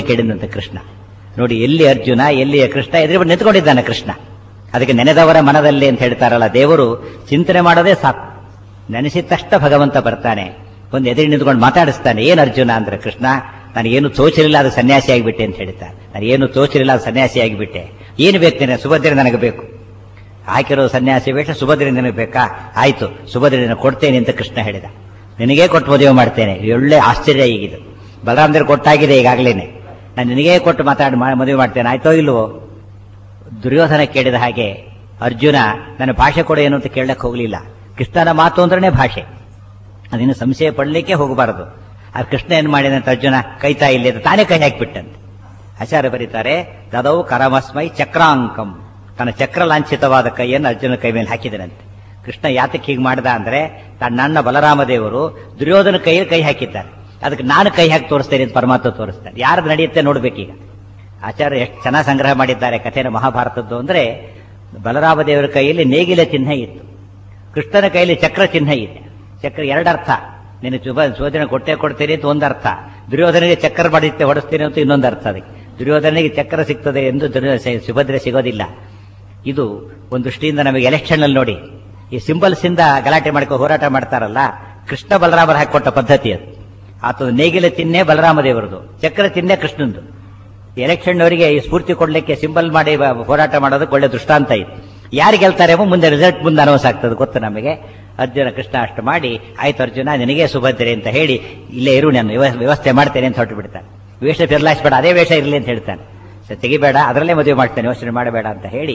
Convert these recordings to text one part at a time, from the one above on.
ಕೇಳಿದಂತೆ ಕೃಷ್ಣ ನೋಡಿ ಎಲ್ಲಿ ಅರ್ಜುನ ಎಲ್ಲಿ ಕೃಷ್ಣ ಎದುರು ನಿಂತ್ಕೊಂಡಿದ್ದಾನೆ ಕೃಷ್ಣ ಅದಕ್ಕೆ ನೆನೆದವರ ಮನದಲ್ಲಿ ಅಂತ ಹೇಳ್ತಾರಲ್ಲ ದೇವರು ಚಿಂತನೆ ಮಾಡೋದೇ ಸಾಕು ನೆನೆಸಿದ ತಕ್ಷಣ ಭಗವಂತ ಬರ್ತಾನೆ ಒಂದು ಎದುರು ನಿಂತ್ಕೊಂಡು ಮಾತಾಡಿಸ್ತಾನೆ ಏನ್ ಅರ್ಜುನ ಅಂದ್ರೆ ಕೃಷ್ಣ ನನಗೇನು ತೋಚಲಿಲ್ಲ ಅದು ಸನ್ಯಾಸಿ ಆಗಿಬಿಟ್ಟೆ ಅಂತ ಹೇಳ್ತಾನೆ ನನಗೇನು ತೋಚಲಿಲ್ಲ ಅದು ಸನ್ಯಾಸಿ ಆಗಿಬಿಟ್ಟೆ ಏನು ಬೇಕು ನೀನು ಸುಭದ್ರೆ ನನಗೆ ಬೇಕು ಹಾಕಿರೋ ಸನ್ಯಾಸಿ ವೇಷ ಸುಭದ್ರೆ ನಿನಗೆ ಬೇಕಾ ಆಯ್ತು ಸುಭದ್ರೆ ನಿನಗೆ ಕೊಡ್ತೇನೆ ಅಂತ ಕೃಷ್ಣ ಹೇಳಿದ ನಿನಗೇ ಕೊಟ್ಟು ಮದುವೆ ಮಾಡ್ತೇನೆ ಇದು ಒಳ್ಳೆ ಆಶ್ಚರ್ಯ ಈಗಿದು ಬಲರಾಮದೇವ್ರು ಕೊಟ್ಟಾಗಿದೆ ಈಗಾಗಲೇನೆ ನಾನು ನಿನಗೇ ಕೊಟ್ಟು ಮಾತಾಡಿ ಮಾ- ಮದುವೆ ಮಾಡ್ತೇನೆ ಆಯ್ತೋ ಇಲ್ವೋ ದುರ್ಯೋಧನ ಕೇಳಿದ ಹಾಗೆ ಅರ್ಜುನ ನನ್ನ ಭಾಷೆ ಕೊಡು ಏನು ಅಂತ ಕೇಳಕ್ಕೆ ಹೋಗಲಿಲ್ಲ ಕೃಷ್ಣನ ಮಾತು ಅಂದ್ರೇ ಭಾಷೆ ಅದಿನ್ನು ಸಂಶಯ ಪಡಲಿಕ್ಕೆ ಹೋಗಬಾರದು ಆ ಕೃಷ್ಣ ಏನ್ ಮಾಡಿದಂತ ಅರ್ಜುನ ಕೈತಾ ಇಲ್ಲಿ ಅಂತ ತಾನೇ ಕೈ ಹಾಕಿಬಿಟ್ಟಂತೆ ಆಚಾರ್ಯ ಬರೀತಾರೆ ದದೌ ಕರಮಸ್ಮೈ ಚಕ್ರಾಂಕಂ ತನ್ನ ಚಕ್ರ ಲಾಂಛಿತವಾದ ಕೈಯನ್ನು ಅರ್ಜುನ ಕೈ ಮೇಲೆ ಹಾಕಿದನಂತೆ ಕೃಷ್ಣ ಯಾತಕ್ಕೆ ಹೀಗೆ ಮಾಡಿದ ಅಂದ್ರೆ ತನ್ನ ಅಣ್ಣ ಬಲರಾಮ ದೇವರು ದುರ್ಯೋಧನ ಕೈಯಲ್ಲಿ ಕೈ ಹಾಕಿದ್ದಾರೆ ಅದಕ್ಕೆ ನಾನು ಕೈ ಹಾಕಿ ತೋರಿಸ್ತೇನೆ ಅಂತ ಪರಮಾತ್ಮ ತೋರಿಸ್ತಾರೆ ಯಾರ್ದು ನಡೆಯುತ್ತೆ ನೋಡ್ಬೇಕೀಗ ಆಚಾರ್ಯ ಎಷ್ಟು ಚೆನ್ನಾಗಿ ಸಂಗ್ರಹ ಮಾಡಿದ್ದಾರೆ ಕಥೆನ ಮಹಾಭಾರತದ್ದು ಅಂದ್ರೆ ಬಲರಾಮ ದೇವರ ಕೈಯಲ್ಲಿ ನೇಗಿಲ ಚಿಹ್ನೆ ಇತ್ತು ಕೃಷ್ಣನ ಕೈಯಲ್ಲಿ ಚಕ್ರ ಚಿಹ್ನೆ ಇದೆ ಚಕ್ರ ಎರಡರ್ಥ ನೀನು ಶುಭ ಶೋಧನೆ ಕೊಟ್ಟೆ ಕೊಡ್ತೀರಿ ಅಂತ ಒಂದರ್ಥ ದುರ್ಯೋಧನಿಗೆ ಚಕ್ರ ಮಾಡಿತ್ತೆ ಹೊಡಿಸ್ತೀನಿ ಅಂತ ಇನ್ನೊಂದು ಅರ್ಥ ಅದಕ್ಕೆ ದುರ್ಯೋಧನಿಗೆ ಚಕ್ರ ಸಿಗ್ತದೆ ಎಂದು ದುರ್ಯೋ- ಸ- ಸುಭದ್ರೆ ಸಿಗೋದಿಲ್ಲ ಇದು ಒಂದು ದೃಷ್ಟಿಯಿಂದ ನಮಗೆ ಎಲೆಕ್ಷನ್ ಅಲ್ಲಿ ನೋಡಿ ಈ ಸಿಂಬಲ್ಸ್ ಇಂದ ಗಲಾಟೆ ಮಾಡ್ಕೊ ಹೋರಾಟ ಮಾಡ್ತಾರಲ್ಲ ಕೃಷ್ಣ ಬಲರಾಮರ ಹಾಕೊಟ್ಟ ಪದ್ಧತಿ ಅದು ಆತದ ನೇಗಿಲ ಚಿಹ್ನೆ ಬಲರಾಮ ದೇವರದು ಚಕ್ರ ಚಿಹ್ನೆ ಕೃಷ್ಣಂದು ಎಲೆಕ್ಷನ್ ಅವರಿಗೆ ಈ ಸ್ಫೂರ್ತಿ ಕೊಡ್ಲಿಕ್ಕೆ ಸಿಂಬಲ್ ಮಾಡಿ ಬ- ಹೋರಾಟ ಮಾಡೋದಕ್ಕೆ ಒಳ್ಳೆ ದೃಷ್ಟಾಂತ ಇದೆ ಯಾರು ಗೆಲ್ತಾರೆ ಎಂಬ ಮುಂದೆ ರಿಸಲ್ಟ್ ಮುಂದೆ ಅನೌನ್ಸ್ ಆಗ್ತದೆ ಗೊತ್ತು ನಮಗೆ ಅರ್ಜುನ ಕೃಷ್ಣ ಅಷ್ಟು ಮಾಡಿ ಆಯ್ತು ಅರ್ಜುನ ನಿನಗೆ ಸುಭದ್ರೆ ಅಂತ ಹೇಳಿ ಇಲ್ಲೇ ಇರು ನಾನು ವ್ಯವ- ವ್ಯವಸ್ಥೆ ಮಾಡ್ತೇನೆ ಅಂತ ಹೊರಟು ಬಿಡ್ತಾನೆ ವೇಷ ಫಿರ್ಲಾಯಿಸ್ಬೇಡ ಅದೇ ವೇಷ ಇರಲಿ ಅಂತ ಹೇಳ್ತಾನೆ ಸೊ ತೆಗಿಬೇಡ ಅದರಲ್ಲೇ ಮದುವೆ ಮಾಡ್ತೇನೆ ಯೋಚನೆ ಮಾಡಬೇಡ ಅಂತ ಹೇಳಿ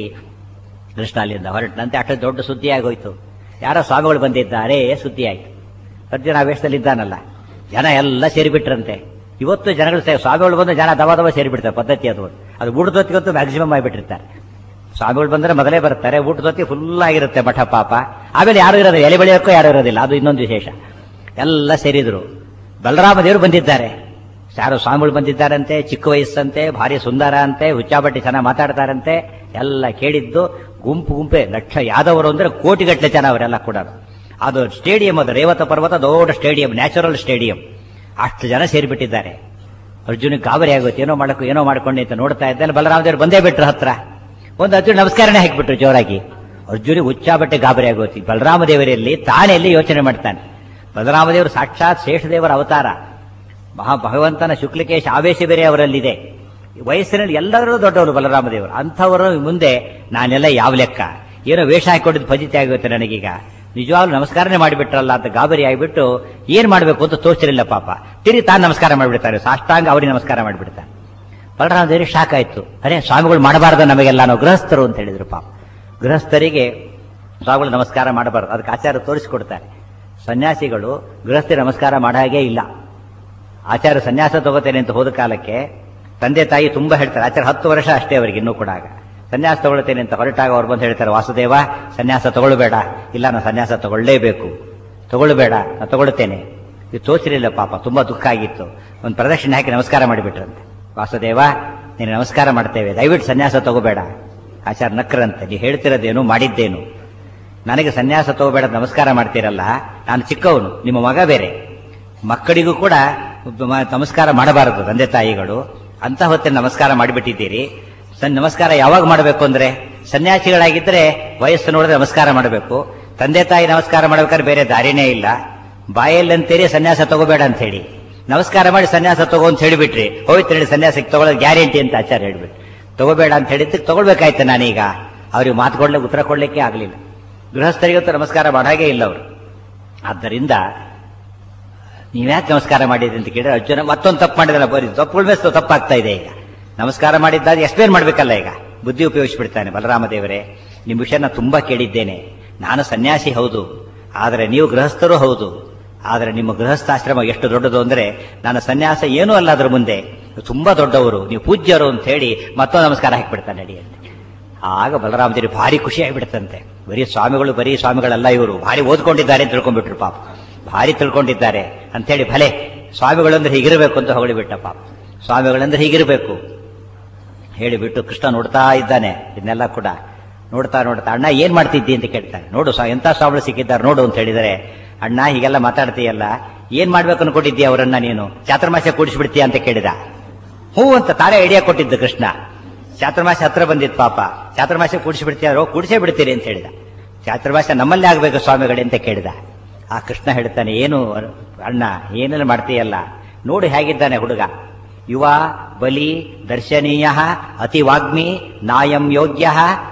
ಕೃಷ್ಣ ಅಲ್ಲಿಂದ ಹೊರಟನಂತೆ ಅಷ್ಟು ದೊಡ್ಡ ಸುದ್ದಿ ಆಗೋಯ್ತು ಯಾರೋ ಸ್ವಾಮಿಗಳು ಬಂದಿದ್ದಾರೆ ಸುದ್ದಿ ಆಯ್ತು ಅರ್ಜುನ ಆ ವೇಷದಲ್ಲಿ ಇದ್ದಾನಲ್ಲ ಜನ ಎಲ್ಲ ಸೇರಿಬಿಟ್ರಂತೆ ಇವತ್ತು ಜನಗಳು ಸೇ- ಸ್ವಾಮಿಗಳು ಬಂದು ಜನ ದವ ದವ ಸೇರಿಬಿಡ್ತಾರೆ ಪದ್ಧತಿ ಅದು ಅದು ಊಟದೊತ್ತಿಗಂತೂ ಮ್ಯಾಕ್ಸಿಮಮ್ ಆಗಿಬಿಟ್ಟಿರ್ತಾರೆ ಸ್ವಾಮಿಗಳು ಬಂದ್ರೆ ಮೊದಲೇ ಬರ್ತಾರೆ ಊಟದೊತ್ತಿ ಫುಲ್ ಆಗಿರುತ್ತೆ ಮಠ ಪಾಪ ಆಮೇಲೆ ಯಾರು ಇರೋದು ಎಲೆ ಬೆಳೆಯೋಕ್ಕೂ ಯಾರು ಇರೋದಿಲ್ಲ ಅದು ಇನ್ನೊಂದು ವಿಶೇಷ ಎಲ್ಲ ಸೇರಿದ್ರು ಬಲರಾಮ ದೇವರು ಬಂದಿದ್ದಾರೆ ಯಾರು ಸ್ವಾಮಿಗಳು ಬಂದಿದ್ದಾರಂತೆ ಚಿಕ್ಕ ವಯಸ್ಸಂತೆ ಭಾರಿ ಸುಂದರ ಅಂತೆ ಹುಚ್ಚಾಬಟ್ಟಿ ಚೆನ್ನಾಗಿ ಮಾತಾಡ್ತಾರಂತೆ ಎಲ್ಲ ಕೇಳಿದ್ದು ಗುಂಪು ಗುಂಪೆ ಲಕ್ಷ ಯಾದವರು ಅಂದ್ರೆ ಕೋಟಿಗಟ್ಟಲೆ ಜನ ಅವರೆಲ್ಲ ಕೂಡ ಅದು ಸ್ಟೇಡಿಯಂ ಅದು ರೇವತ ಪರ್ವತ ದೊಡ್ಡ ಸ್ಟೇಡಿಯಂ ನ್ಯಾಚುರಲ್ ಸ್ಟೇಡಿಯಂ ಅಷ್ಟು ಜನ ಸೇರಿಬಿಟ್ಟಿದ್ದಾರೆ ಅರ್ಜುನಿಗೆ ಗಾಬರಿ ಆಗುತ್ತೆ ಏನೋ ಮಾಡಕ್ಕೂ ಏನೋ ಮಾಡ್ಕೊಂಡೆ ಅಂತ ನೋಡ್ತಾ ಇದ್ದಲ್ಲಿ ಬಲರಾಮ ದೇವರು ಬಂದೇ ಬಿಟ್ರು ಹತ್ರ ಒಂದು ಅರ್ಜುನ್ ನಮಸ್ಕಾರನೇ ಹಾಕಿಬಿಟ್ರು ಜೋರಾಗಿ ಅರ್ಜುನಿಗೆ ಹುಚ್ಚಾಬಟ್ಟೆ ಗಾಬರಿ ಆಗೋತಿ ಬಲರಾಮ ದೇವರಲ್ಲಿ ತಾನೇ ಎಲ್ಲಿ ಯೋಚನೆ ಮಾಡ್ತಾನೆ ಬಲರಾಮ ದೇವರು ಸಾಕ್ಷಾತ್ ಶೇಷದೇವರ ಅವತಾರ ಮಹಾ ಭಗವಂತನ ಶುಕ್ಲಕೇಶ ಆವೇಶ ಬೇರೆ ಅವರಲ್ಲಿದೆ ವಯಸ್ಸಿನಲ್ಲಿ ಎಲ್ಲರೂ ದೊಡ್ಡವರು ಬಲರಾಮ ದೇವರು ಅಂಥವರು ಮುಂದೆ ನಾನೆಲ್ಲ ಯಾವ ಲೆಕ್ಕ ಏನೋ ವೇಷ ಹಾಕೊಂಡಿದ್ದು ಫಜಿತಿ ಆಗುತ್ತೆ ನನಗೀಗ ನಿಜವಾಗ್ಲೂ ನಮಸ್ಕಾರನೇ ಮಾಡಿಬಿಟ್ರಲ್ಲ ಅಂತ ಗಾಬರಿ ಆಗಿಬಿಟ್ಟು ಏನ್ ಮಾಡಬೇಕು ಅಂತ ತೋಚಿರಲಿಲ್ಲ ಪಾಪ ತಿರುಗಿ ತಾನು ನಮಸ್ಕಾರ ಮಾಡಿಬಿಡ್ತಾರೆ ಸಾಷ್ಟಾಂಗ ಅವರಿಗೆ ನಮಸ್ಕಾರ ಮಾಡಿಬಿಡ್ತಾರೆ ಬಲರಾಮ ದೇವರಿಗೆ ಶಾಕ್ ಆಯ್ತು ಅರೆ ಸ್ವಾಮಿಗಳು ಮಾಡಬಾರ್ದು ನಮಗೆಲ್ಲ ನಾವು ಗೃಹಸ್ಥರು ಅಂತ ಹೇಳಿದ್ರು ಪಾಪ ಗೃಹಸ್ಥರಿಗೆ ಸ್ವಾಮಿಗಳು ನಮಸ್ಕಾರ ಮಾಡಬಾರದು ಅದಕ್ಕೆ ಆಚಾರ ತೋರಿಸಿಕೊಡ್ತಾರೆ ಸನ್ಯಾಸಿಗಳು ಗೃಹಸ್ಥರಿಗೆ ನಮಸ್ಕಾರ ಮಾಡೋ ಹಾಗೆ ಇಲ್ಲ ಆಚಾರ್ಯ ಸನ್ಯಾಸ ತಗೋತೇನೆ ಅಂತ ಹೋದ ಕಾಲಕ್ಕೆ ತಂದೆ ತಾಯಿ ತುಂಬಾ ಹೇಳ್ತಾರೆ ಆಚಾರ್ಯ ಹತ್ತು ವರ್ಷ ಅಷ್ಟೇ ಅವರಿಗೆ ಇನ್ನೂ ಕೂಡ ಆಗ ಸನ್ಯಾಸ ತಗೊಳ್ತೇನೆ ಅಂತ ಹೊರಟಾಗ ಅವ್ರು ಬಂದು ಹೇಳ್ತಾರೆ ವಾಸುದೇವ ಸನ್ಯಾಸ ತಗೊಳ್ಬೇಡ ಇಲ್ಲ ನಾನು ಸನ್ಯಾಸ ತಗೊಳ್ಳೇಬೇಕು ತಗೊಳ್ಬೇಡ ನಾನು ತಗೊಳ್ತೇನೆ ಇದು ತೋಚಿರಲಿಲ್ಲ ಪಾಪ ತುಂಬಾ ದುಃಖ ಆಗಿತ್ತು ಒಂದು ಪ್ರದಕ್ಷಿಣೆ ಹಾಕಿ ನಮಸ್ಕಾರ ಮಾಡಿಬಿಟ್ರಂತೆ ವಾಸುದೇವ ನೀನು ನಮಸ್ಕಾರ ಮಾಡ್ತೇವೆ ದಯವಿಟ್ಟು ಸನ್ಯಾಸ ತಗೋಬೇಡ ಆಚಾರ ನಕ್ರಂತೆ ನೀವು ಹೇಳ್ತಿರೋದೇನು ಮಾಡಿದ್ದೇನು ನನಗೆ ಸನ್ಯಾಸ ತಗೋಬೇಡ ಅಂತ ನಮಸ್ಕಾರ ಮಾಡ್ತೀರಲ್ಲ ನಾನು ಚಿಕ್ಕವನು ನಿಮ್ಮ ಮಗ ಬೇರೆ ಮಕ್ಕಳಿಗೂ ಕೂಡ ಮ- ನಮಸ್ಕಾರ ಮಾಡಬಾರದು ತಂದೆ ತಾಯಿಗಳು ಅಂತ ಹೊತ್ತಿನ ನಮಸ್ಕಾರ ಮಾಡಿಬಿಟ್ಟಿದ್ದೀರಿ ಸನ್ ನಮಸ್ಕಾರ ಯಾವಾಗ ಮಾಡಬೇಕು ಅಂದ್ರೆ ಸನ್ಯಾಸಿಗಳಾಗಿದ್ರೆ ವಯಸ್ಸು ನೋಡಿದ್ರೆ ನಮಸ್ಕಾರ ಮಾಡಬೇಕು ತಂದೆ ತಾಯಿ ನಮಸ್ಕಾರ ಮಾಡ್ಬೇಕಾದ್ರೆ ಬೇರೆ ದಾರಿನೇ ಇಲ್ಲ ಬಾಯಲ್ಲಿ ಅಂತೀರಿ ಸನ್ಯಾಸ ತಗೋಬೇಡ ಅಂತ ಹೇಳಿ ನಮಸ್ಕಾರ ಮಾಡಿ ಸನ್ಯಾಸ ತಗೋ ಅಂತ ಹೇಳಿಬಿಟ್ರಿ ಹೋಯ್ತು ಹೇಳಿ ಸನ್ಯಾಸಕ್ಕೆ ತಗೊಳ್ಳೋದು ಗ್ಯಾರಂಟಿ ಅಂತ ಆಚಾರ್ಯ ಹೇಳ್ಬಿಟ್ಟು ತಗೋಬೇಡ ಅಂತ ಹೇಳಿದ್ದಕ್ಕೆ ತಗೊಳ್ಬೇಕಾಯ್ತು ನಾನೀಗ ಅವ್ರಿಗೆ ಮಾತು ಕೊಡ್ಲಿಕ್ಕೆ ಉತ್ತರ ಕೊಡ್ಲಿಕ್ಕೆ ಆಗಲಿಲ್ಲ ಗೃಹಸ್ಥರಿಗಂತೂ ನಮಸ್ಕಾರ ಮಾಡಾಗೆ ಇಲ್ಲ ಅವರು ಆದ್ದರಿಂದ ನೀವ್ಯಾಕೆ ನಮಸ್ಕಾರ ಮಾಡಿದ್ರಿ ಅಂತ ಕೇಳಿದ್ರೆ ಅರ್ಜುನ ಮತ್ತೊಂದು ತಪ್ಪು ಮಾಡಿದಲ್ಲ ಬರೀ ತಪ್ಪುಗಳ ಮೇಲೆ ತಪ್ಪಾಗ್ತಾ ಇದೆ ಈಗ ನಮಸ್ಕಾರ ಮಾಡಿದ್ದಾದ್ರೆ ಎಕ್ಸ್ಪ್ಲೇನ್ ಮಾಡ್ಬೇಕಲ್ಲ ಈಗ ಬುದ್ಧಿ ಉಪಯೋಗಿಸ್ಬಿಡ್ತಾನೆ ಬಲರಾಮ ದೇವರೇ ನಿಮ್ಮ ವಿಷಯ ನಾನು ತುಂಬಾ ಕೇಳಿದ್ದೇನೆ ನಾನು ಸನ್ಯಾಸಿ ಹೌದು ಆದರೆ ನೀವು ಗೃಹಸ್ಥರು ಹೌದು ಆದರೆ ನಿಮ್ಮ ಗೃಹಸ್ಥಾಶ್ರಮ ಎಷ್ಟು ದೊಡ್ಡದು ಅಂದ್ರೆ ನಾನು ಸನ್ಯಾಸ ಏನೂ ಅಲ್ಲ ಅದ್ರ ಮುಂದೆ ತುಂಬಾ ದೊಡ್ಡವರು ನೀವು ಪೂಜ್ಯರು ಅಂತ ಹೇಳಿ ಮತ್ತೊಂದು ನಮಸ್ಕಾರ ಹಾಕಿಬಿಡ್ತಾನೆ ನಡಿಯಂತೆ ಆಗ ಬಲರಾಮ ದೇವಿ ಭಾರಿ ಖುಷಿ ಆಗಿಬಿಡುತ್ತಂತೆ ಬರೀ ಸ್ವಾಮಿಗಳು ಬರೀ ಸ್ವಾಮಿಗಳಲ್ಲ ಇವರು ಭಾರಿ ಓದ್ಕೊಂಡಿದ್ದಾರೆ ಅಂತ ತಿಳ್ಕೊಂಡ್ಬಿಟ್ರು ಪಾಪ ಭಾರಿ ತಿಳ್ಕೊಂಡಿದ್ದಾರೆ ಅಂತೇಳಿ ಭಲೆ ಸ್ವಾಮಿಗಳಂದ್ರೆ ಹೀಗಿರಬೇಕು ಅಂತ ಹೊಗಳಿಬಿಟ್ಟ ಪಾಪ ಸ್ವಾಮಿಗಳಂದ್ರೆ ಹೀಗಿರಬೇಕು ಹೇಳಿಬಿಟ್ಟು ಕೃಷ್ಣ ನೋಡ್ತಾ ಇದ್ದಾನೆ ಇದನ್ನೆಲ್ಲ ಕೂಡ ನೋಡ್ತಾ ನೋಡ್ತಾ ಅಣ್ಣ ಏನ್ ಮಾಡ್ತಿದ್ದಿ ಅಂತ ಕೇಳ್ತಾನೆ ನೋಡು ಸ್ವಾ- ಎಂತ ಸ್ವಾಮಿಗಳು ಸಿಕ್ಕಿದ್ದಾರೆ ನೋಡು ಅಂತ ಹೇಳಿದರೆ ಅಣ್ಣ ಹೀಗೆಲ್ಲ ಮಾತಾಡ್ತೀಯಲ್ಲ ಏನ್ ಮಾಡ್ಬೇಕು ಅನ್ಕೊಂಡಿದ್ದೀಯ ಅವರನ್ನ ನೀನು ಚಾತುರ್ಮಾಸ್ಯ ಕೂಡಿಸ್ಬಿಡ್ತೀಯ ಅಂತ ಕೇಳಿದ ಹೂ ಅಂತ ತಾನೇ ಐಡಿಯಾ ಕೊಟ್ಟಿದ್ದು ಕೃಷ್ಣ ಚಾತುರ್ಮಾಸ ಹತ್ರ ಬಂದಿತ್ತು ಪಾಪ ಚಾತುರ್ಮಾಸ ಕೂಡಿಸಿ ಬಿಡ್ತೀಯಾರೋ ಕೂಡಿಸೇ ಬಿಡ್ತೀರಿ ಅಂತ ಹೇಳಿದ ಚಾತುರ್ಮಾಸ ನಮ್ಮಲ್ಲೇ ಆಗ್ಬೇಕು ಸ್ವಾಮಿಗಳೇ ಅಂತ ಕೇಳಿದ ಆ ಕೃಷ್ಣ ಹೇಳ್ತಾನೆ ಏನು ಅಣ್ಣ ಏನೆಲ್ಲ ಮಾಡ್ತೀಯಲ್ಲ ನೋಡು ಹೇಗಿದ್ದಾನೆ ಹುಡುಗ ಯುವ ಬಲಿ ದರ್ಶನೀಯ ಅತಿ ವಾಗ್ಮಿ ನಾಯಂ ಯೋಗ್ಯ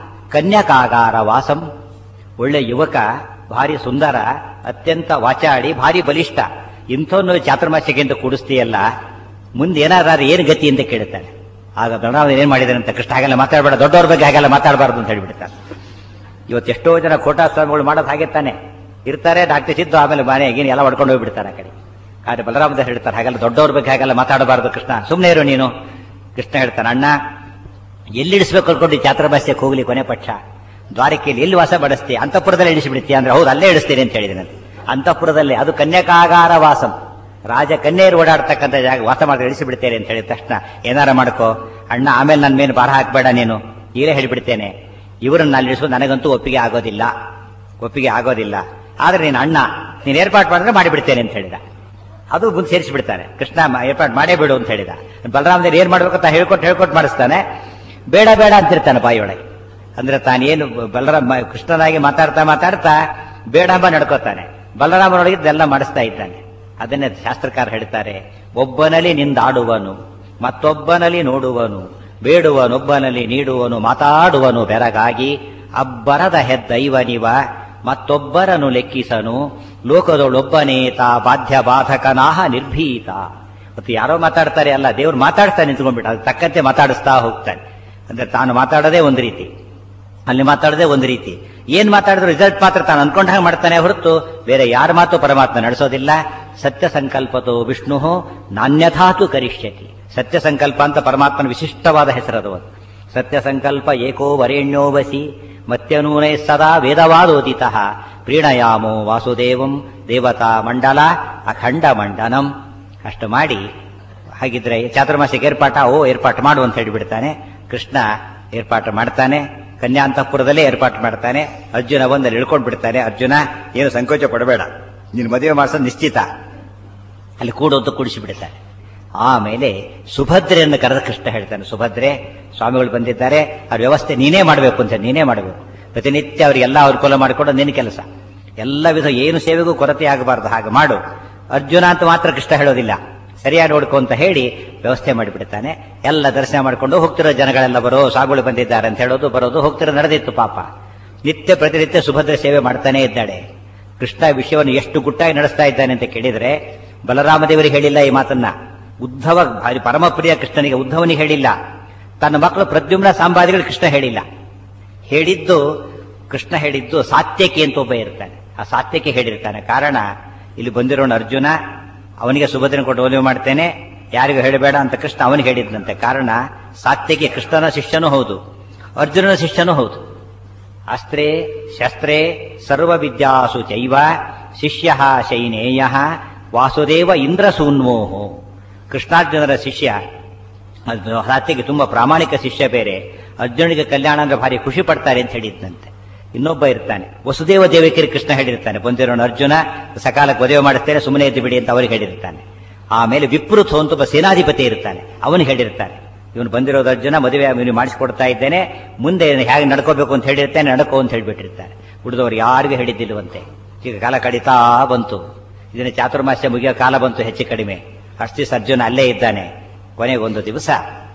ಕನ್ಯಕಾಗಾರ ವಾಸಂ ಒಳ್ಳೆ ಯುವಕ ಭಾರಿ ಸುಂದರ ಅತ್ಯಂತ ವಾಚಾಡಿ ಭಾರಿ ಬಲಿಷ್ಠ ಇಂಥವನ್ನು ಚಾತುರ್ಮಾಸ್ಯಕ್ಕೆ ಅಂತ ಕೂಡಿಸ್ತೀಯಲ್ಲ ಮುಂದೆ ಏನಾದ್ರು ಏನು ಗತಿ ಅಂತ ಕೇಳ್ತಾನೆ ಆಗ ದೊಡ್ಡವ ಏನ್ ಮಾಡಿದಾನೆ ಅಂತ ಕೃಷ್ಣ ಹಾಗೆಲ್ಲ ಮಾತಾಡಬೇಡ ದೊಡ್ಡವ್ರ ಬಗ್ಗೆ ಹಾಗೆಲ್ಲ ಮಾತಾಡಬಾರ್ದು ಅಂತ ಹೇಳ್ಬಿಡ್ತಾನೆ ಇವತ್ತು ಎಷ್ಟೋ ಜನ ಕೋಟಾ ಸ್ವಾಮಿಗಳು ಮಾಡೋದು ಹಾಗೆ ತಾನೆ ಇರ್ತಾರೆ ಡಾಕ್ಟರ್ ಸಿದ್ದು ಆಮೇಲೆ ಮನೆ ಗೀನಿ ಎಲ್ಲ ಹೊಡ್ಕೊಂಡು ಹೋಗ್ಬಿಡ್ತಾರೆ ಆ ಕಡೆ ಆದ್ರೆ ಬಲರಾಮದ ಹೇಳ್ತಾರೆ ಹಾಗೆಲ್ಲ ದೊಡ್ಡವ್ರ ಬಗ್ಗೆ ಹಾಗೆಲ್ಲ ಮಾತಾಡಬಾರ್ದು ಕೃಷ್ಣ ಸುಮ್ಮನೆ ಇರು ನೀನು ಕೃಷ್ಣ ಹೇಳ್ತಾನೆ ಅಣ್ಣ ಎಲ್ಲಿಡಿಸ್ಬೇಕು ಅನ್ಕೊಂಡು ಚಾತುರ್ಭಾಸ್ಯಕ್ಕೆ ಹೋಗ್ಲಿ ಕೊನೆ ಪಕ್ಷ ದ್ವಾರಕೆಯಲ್ಲಿ ಎಲ್ಲಿ ವಾಸ ಮಾಡಿಸ್ತೀಯ ಅಂತಃಪುರದಲ್ಲಿ ಇಳಿಸಿಬಿಡ್ತೀಯ ಅಂದ್ರೆ ಹೌದು ಅಲ್ಲೇ ಇಳಿಸ್ತೀನಿ ಅಂತ ಹೇಳಿದ್ದೀನಿ ಅಂತಃಪುರದಲ್ಲಿ ಅದು ಕನ್ಯಾಕಾಗಾರ ವಾಸಂ ರಾಜ ಕನ್ಯೆಯರು ಓಡಾಡ್ತಕ್ಕಂಥ ಜಾಗ ವಾಸ ಮಾಡಿ ಇಳಿಸಿಬಿಡ್ತೇನೆ ಅಂತ ಹೇಳಿದ ತಕ್ಷಣ ಏನಾರ ಮಾಡ್ಕೋ ಅಣ್ಣ ಆಮೇಲೆ ನನ್ನ ಮೇಲೆ ಭಾರ ಹಾಕ್ಬೇಡ ನೀನು ಈಗಲೇ ಹೇಳಿಬಿಡ್ತೇನೆ ಇವರನ್ನ ಅಲ್ಲಿ ಇಳಿಸೋದು ನನಗಂತೂ ಒಪ್ಪಿಗೆ ಆಗೋದಿಲ್ಲ ಒಪ್ಪಿಗೆ ಆಗೋದಿಲ್ಲ ಆದ್ರೆ ನೀನು ಅಣ್ಣ ನೀನು ಏರ್ಪಾಟ್ ಮಾಡಿದ್ರೆ ಮಾಡಿಬಿಡ್ತೇನೆ ಅಂತ ಹೇಳಿದ ಅದು ಮುಂದೆ ಸೇರಿಸಿಬಿಡ್ತಾನೆ ಕೃಷ್ಣ ಮ- ಏರ್ಪಾಟ್ ಮಾಡೇ ಬಿಡು ಅಂತ ಹೇಳಿದ ಬಲರಾಮದೇವ್ರು ಏನ್ ಮಾಡ್ಬೇಕು ಅಂತ ಹೇಳ್ಕೊಟ್ಟು ಹೇಳ್ಕೊಟ್ಟು ಮಾಡಿಸ್ತಾನೆ ಬೇಡ ಬೇಡ ಅಂತಿರ್ತಾನೆ ಬಾಯಿಯೊಳಗೆ ಅಂದ್ರೆ ತಾನೇನು ಬಲರಾಮ ಕೃಷ್ಣನಾಗಿ ಮಾತಾಡ್ತಾ ಮಾತಾಡ್ತಾ ಬೇಡ ಎಂಬ ನಡ್ಕೋತಾನೆ ಬಲರಾಮನೊಳಗೆ ಇದೆಲ್ಲ ಮಾಡಿಸ್ತಾ ಇದ್ದಾನೆ ಅದನ್ನೇ ಶಾಸ್ತ್ರಕಾರ ಹೇಳ್ತಾರೆ ಒಬ್ಬನಲ್ಲಿ ನಿಂದಾಡುವನು ಮತ್ತೊಬ್ಬನಲ್ಲಿ ನೋಡುವನು ಬೇಡುವನೊಬ್ಬನಲ್ಲಿ ನೀಡುವನು ಮಾತಾಡುವನು ಬೆರಗಾಗಿ ಅಬ್ಬರದ ಹೆದ್ದೈವನಿವ ಮತ್ತೊಬ್ಬರನು ಲೆಕ್ಕಿಸನು ಲೋಕದೊಳೊಬ್ಬನೇತ ಬಾಧ್ಯ ಬಾಧಕನಾಹ ನಿರ್ಭೀತ ಮತ್ತು ಯಾರೋ ಮಾತಾಡ್ತಾರೆ ಅಲ್ಲ ದೇವ್ರು ಮಾತಾಡ್ತಾ ನಿಂತ್ಕೊಂಡ್ಬಿಟ್ಟು ಅದು ತಕ್ಕಂತೆ ಮಾತಾಡಿಸ್ತಾ ಹೋಗ್ತಾನೆ ಅಂದ್ರೆ ತಾನು ಮಾತಾಡೋದೇ ಒಂದು ರೀತಿ ಅಲ್ಲಿ ಮಾತಾಡೋದೇ ಒಂದು ರೀತಿ ಏನ್ ಮಾತಾಡಿದ್ರು ರಿಸಲ್ಟ್ ಮಾತ್ರ ತಾನು ಅನ್ಕೊಂಡ ಹಾಗೆ ಮಾಡ್ತಾನೆ ಹೊರತು ಬೇರೆ ಯಾರ ಮಾತು ಪರಮಾತ್ಮ ನಡೆಸೋದಿಲ್ಲ ಸತ್ಯ ಸಂಕಲ್ಪತೋ ವಿಷ್ಣು ನಾನ್ಯಥಾತು ಕರಿಷ್ಯತಿ ಸತ್ಯ ಸಂಕಲ್ಪ ಅಂತ ಪರಮಾತ್ಮನ ವಿಶಿಷ್ಟವಾದ ಹೆಸರದು ಅದು ಸತ್ಯ ಸಂಕಲ್ಪ ಏಕೋ ವರೇಣ್ಯೋ ವಸಿ ಮತ್ಯನೂನೇ ಸದಾ ವೇದವಾದೋದಿತ ಪ್ರೀಣಯಾಮೋ ವಾಸುದೇವಂ ದೇವತಾ ಮಂಡಲ ಅಖಂಡ ಮಂಡನಂ ಅಷ್ಟು ಮಾಡಿ ಹಾಗಿದ್ರೆ ಚಾತುರ್ಮಾಸಿಗೆ ಏರ್ಪಾಟ ಓ ಏರ್ಪಾಟ್ ಮಾಡು ಅಂತ ಹೇಳಿಬಿಡ್ತಾನೆ ಕೃಷ್ಣ ಏರ್ಪಾಟು ಮಾಡ್ತಾನೆ ಕನ್ಯಾಂತಪುರದಲ್ಲೇ ಏರ್ಪಾಟು ಮಾಡ್ತಾನೆ ಅರ್ಜುನ ಬಂದಲ್ಲಿ ಇಳ್ಕೊಂಡು ಬಿಡ್ತಾನೆ ಅರ್ಜುನ ಏನು ಸಂಕೋಚ ಪಡಬೇಡ ನೀನು ಮದುವೆ ಮಾಡಿಸೋದು ನಿಶ್ಚಿತ ಅಲ್ಲಿ ಕೂಡೋದು ಕೂಡಿಸಿ ಬಿಡ್ತಾನೆ ಆಮೇಲೆ ಸುಭದ್ರೆಯನ್ನು ಕರೆದ ಕೃಷ್ಣ ಹೇಳ್ತಾನೆ ಸುಭದ್ರೆ ಸ್ವಾಮಿಗಳು ಬಂದಿದ್ದಾರೆ ಅವ್ರ ವ್ಯವಸ್ಥೆ ನೀನೇ ಮಾಡಬೇಕು ಅಂತ ನೀನೇ ಮಾಡಬೇಕು ಪ್ರತಿನಿತ್ಯ ಅವರಿಗೆಲ್ಲ ಅನುಕೂಲ ಮಾಡಿಕೊಂಡು ನಿನ್ನ ಕೆಲಸ ಎಲ್ಲ ವಿಧ ಏನು ಸೇವೆಗೂ ಕೊರತೆ ಆಗಬಾರ್ದು ಹಾಗೆ ಮಾಡು ಅರ್ಜುನ ಅಂತ ಮಾತ್ರ ಕೃಷ್ಣ ಹೇಳೋದಿಲ್ಲ ಸರಿಯಾಗಿ ನೋಡ್ಕೊ ಅಂತ ಹೇಳಿ ವ್ಯವಸ್ಥೆ ಮಾಡಿಬಿಡ್ತಾನೆ ಎಲ್ಲ ದರ್ಶನ ಮಾಡಿಕೊಂಡು ಹೋಗ್ತಿರೋ ಜನಗಳೆಲ್ಲ ಬರೋ ಸಾಗುಗಳು ಬಂದಿದ್ದಾರೆ ಅಂತ ಹೇಳೋದು ಬರೋದು ಹೋಗ್ತಿರೋ ನಡೆದಿತ್ತು ಪಾಪ ನಿತ್ಯ ಪ್ರತಿನಿತ್ಯ ಸುಭದ್ರ ಸೇವೆ ಮಾಡ್ತಾನೆ ಇದ್ದಾಳೆ ಕೃಷ್ಣ ವಿಷಯವನ್ನು ಎಷ್ಟು ಗುಟ್ಟಾಗಿ ನಡೆಸ್ತಾ ಇದ್ದಾನೆ ಅಂತ ಕೇಳಿದ್ರೆ ಬಲರಾಮದೇವರಿಗೆ ಹೇಳಿಲ್ಲ ಈ ಮಾತನ್ನ ಉದ್ಧವ ಭಾರಿ ಪರಮಪ್ರಿಯ ಕೃಷ್ಣನಿಗೆ ಉದ್ಧವನಿಗೆ ಹೇಳಿಲ್ಲ ತನ್ನ ಮಕ್ಕಳು ಪ್ರದ್ಯುಮ್ನ ಸಾಂಬಾದಿಗಳು ಕೃಷ್ಣ ಹೇಳಿಲ್ಲ ಹೇಳಿದ್ದು ಕೃಷ್ಣ ಹೇಳಿದ್ದು ಸಾತ್ಯಕಿ ಅಂತ ಒಬ್ಬ ಇರ್ತಾನೆ ಆ ಸಾತ್ಯಕಿ ಹೇಳಿರ್ತಾನೆ ಕಾರಣ ಇಲ್ಲಿ ಬಂದಿರೋಣ ಅರ್ಜುನ ಅವನಿಗೆ ಸುಭದ್ರನ ಕೊಟ್ಟು ಒಲಿವೆ ಮಾಡ್ತೇನೆ ಯಾರಿಗೂ ಹೇಳಬೇಡ ಅಂತ ಕೃಷ್ಣ ಅವನಿಗೆ ಹೇಳಿದ್ನಂತೆ ಕಾರಣ ಸಾತ್ಯಕಿ ಕೃಷ್ಣನ ಶಿಷ್ಯನೂ ಹೌದು ಅರ್ಜುನನ ಶಿಷ್ಯನೂ ಹೌದು ಅಸ್ತ್ರೇ ಶಸ್ತ್ರೇ ಸರ್ವವಿದ್ಯಾಸು ಚೈವ ಶಿಷ್ಯ ಶೈನೇಯ ವಾಸುದೇವ ಇಂದ್ರಸೂನ್ಮೋಹೋ ಕೃಷ್ಣಾರ್ಜುನರ ಶಿಷ್ಯ ಅದು ಸಾತ್ಯಗೆ ತುಂಬಾ ಪ್ರಾಮಾಣಿಕ ಶಿಷ್ಯ ಬೇರೆ ಅರ್ಜುನಿಗೆ ಕಲ್ಯಾಣ ಅಂದ್ರೆ ಭಾರಿ ಖುಷಿ ಪಡ್ತಾರೆ ಅಂತ ಹೇಳಿದ್ದಂತೆ ಇನ್ನೊಬ್ಬ ಇರ್ತಾನೆ ವಸುದೇವ ದೇವಕಿರಿ ಕೃಷ್ಣ ಹೇಳಿರ್ತಾನೆ ಬಂದಿರೋಣ ಅರ್ಜುನ ಸಕಾಲಕ್ಕೆ ಮದುವೆ ಮಾಡುತ್ತೇನೆ ಸುಮ್ಮನೆ ಎದ್ದು ಬಿಡಿ ಅಂತ ಅವರಿಗೆ ಹೇಳಿರ್ತಾನೆ ಆಮೇಲೆ ವಿಪ್ರುತ್ ಅಂತ ಒಬ್ಬ ಸೇನಾಧಿಪತಿ ಇರ್ತಾನೆ ಅವನಿಗೆ ಹೇಳಿರ್ತಾನೆ ಇವನು ಬಂದಿರೋದು ಅರ್ಜುನ ಮದುವೆ ಇವನು ಮಾಡಿಸಿಕೊಡ್ತಾ ಇದ್ದೇನೆ ಮುಂದೆ ಹೇಗೆ ನಡ್ಕೋಬೇಕು ಅಂತ ಹೇಳಿರ್ತಾನೆ ನಡ್ಕೋ ಅಂತ ಹೇಳಿಬಿಟ್ಟಿರ್ತಾನೆ ಉಳಿದವರು ಯಾರಿಗೂ ಹೇಳಿದ್ದಿಲ್ವಂತೆ ಈಗ ಕಾಲ ಕಡಿತಾ ಬಂತು ಇದನ್ನ ಚಾತುರ್ಮಾಸ್ಯ ಮುಗಿಯೋ ಕಾಲ ಬಂತು ಹೆಚ್ಚು ಕಡಿಮೆ ಅಷ್ಟು ದಿವಸ ಅರ್ಜುನ ಅಲ್ಲೇ ಇದ್ದಾನೆ ಕೊನೆಗೊಂದು ದಿವಸ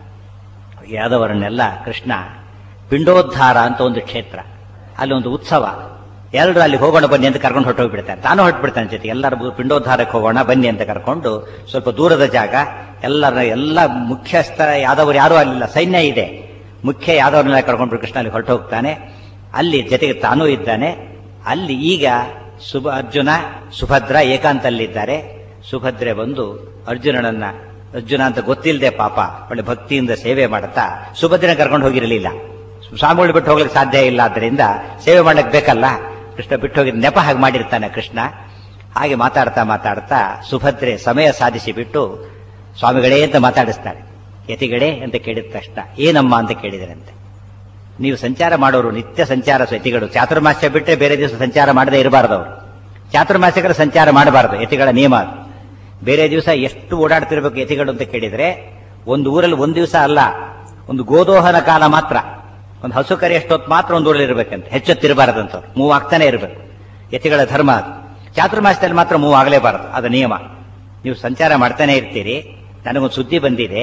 ಯಾದವರನ್ನೆಲ್ಲ ಕೃಷ್ಣ ಪಿಂಡೋದ್ಧಾರ ಅಂತ ಒಂದು ಕ್ಷೇತ್ರ ಅಲ್ಲಿ ಒಂದು ಉತ್ಸವ ಎಲ್ಲರೂ ಅಲ್ಲಿ ಹೋಗೋಣ ಬನ್ನಿ ಅಂತ ಕರ್ಕೊಂಡು ಹೊರಟೋಗ್ಬಿಡ್ತಾನೆ ತಾನು ಹೊರಟ್ಬಿಡ್ತಾನೆ ಜೊತೆ ಎಲ್ಲರೂ ಪಿಂಡೋದ್ಧಾರಕ್ಕೆ ಹೋಗೋಣ ಬನ್ನಿ ಅಂತ ಕರ್ಕೊಂಡು ಸ್ವಲ್ಪ ದೂರದ ಜಾಗ ಎಲ್ಲರ ಎಲ್ಲ ಮುಖ್ಯಸ್ಥ ಯಾದವರು ಯಾರೂ ಅಲ್ಲಿಲ್ಲ ಸೈನ್ಯ ಇದೆ ಮುಖ್ಯ ಯಾದವರನ್ನೆಲ್ಲ ಕರ್ಕೊಂಡು ಕೃಷ್ಣ ಅಲ್ಲಿ ಹೊರಟೋಗ್ತಾನೆ ಅಲ್ಲಿ ಜೊತೆಗೆ ತಾನೂ ಇದ್ದಾನೆ ಅಲ್ಲಿ ಈಗ ಸುಭ ಅರ್ಜುನ ಸುಭದ್ರ ಏಕಾಂತಲ್ಲಿದ್ದಾರೆ ಸುಭದ್ರೆ ಬಂದು ಅರ್ಜುನನನ್ನ ಅರ್ಜುನ ಅಂತ ಗೊತ್ತಿಲ್ಲದೆ ಪಾಪ ಒಳ್ಳೆ ಭಕ್ತಿಯಿಂದ ಸೇವೆ ಮಾಡುತ್ತಾ ಸುಭದ್ರನ ಕರ್ಕೊಂಡು ಹೋಗಿರಲಿಲ್ಲ ಸ್ವಾಮಿಗಳು ಬಿಟ್ಟು ಹೋಗ್ಲಿಕ್ಕೆ ಸಾಧ್ಯ ಇಲ್ಲ ಆದ್ದರಿಂದ ಸೇವೆ ಮಾಡ್ಲಿಕ್ಕೆ ಬೇಕಲ್ಲ ಕೃಷ್ಣ ಬಿಟ್ಟು ಹೋಗಿದ್ ನೆಪ ಹಾಗೆ ಮಾಡಿರ್ತಾನೆ ಕೃಷ್ಣ ಹಾಗೆ ಮಾತಾಡ್ತಾ ಮಾತಾಡ್ತಾ ಸುಭದ್ರೆ ಸಮಯ ಸಾಧಿಸಿ ಬಿಟ್ಟು ಸ್ವಾಮಿಗಳೇ ಅಂತ ಮಾತಾಡಿಸ್ತಾಳೆ ಯತಿಗಳೇ ಅಂತ ಕೇಳಿದ ತಕ್ಷಣ ಏನಮ್ಮ ಅಂತ ಕೇಳಿದರಂತೆ ನೀವು ಸಂಚಾರ ಮಾಡೋರು ನಿತ್ಯ ಸಂಚಾರ ಯತಿಗಳು ಚಾತುರ್ಮಾಸ್ಯ ಬಿಟ್ಟರೆ ಬೇರೆ ದಿವಸ ಸಂಚಾರ ಮಾಡದೇ ಇರಬಾರ್ದು ಅವರು ಚಾತುರ್ಮಾಸ್ಯಗಳ ಸಂಚಾರ ಮಾಡಬಾರದು ಯತಿಗಳ ನಿಯಮ ಅದು ಬೇರೆ ದಿವಸ ಎಷ್ಟು ಓಡಾಡ್ತಿರ್ಬೇಕು ಯತಿಗಳು ಅಂತ ಕೇಳಿದ್ರೆ ಒಂದು ಊರಲ್ಲಿ ಒಂದು ದಿವಸ ಅಲ್ಲ ಒಂದು ಗೋದೋಹನ ಕಾಲ ಮಾತ್ರ ಒಂದು ಹಸು ಕರೆ ಎಷ್ಟೊತ್ತು ಮಾತ್ರ ಒಂದು ಊರಲ್ಲಿ ಇರಬೇಕಂತ ಹೆಚ್ಚೊತ್ತಿರಬಾರದಂತ ಮೂವ್ ಆಗ್ತಾನೆ ಇರಬೇಕು ಯತಿಗಳ ಧರ್ಮ ಅದು ಚಾತುರ್ಮಾಸದಲ್ಲಿ ಮಾತ್ರ ಮೂವ್ ಆಗಲೇಬಾರದು ಅದು ನಿಯಮ ನೀವು ಸಂಚಾರ ಮಾಡ್ತಾನೆ ಇರ್ತೀರಿ ನನಗೊಂದು ಸುದ್ದಿ ಬಂದಿದೆ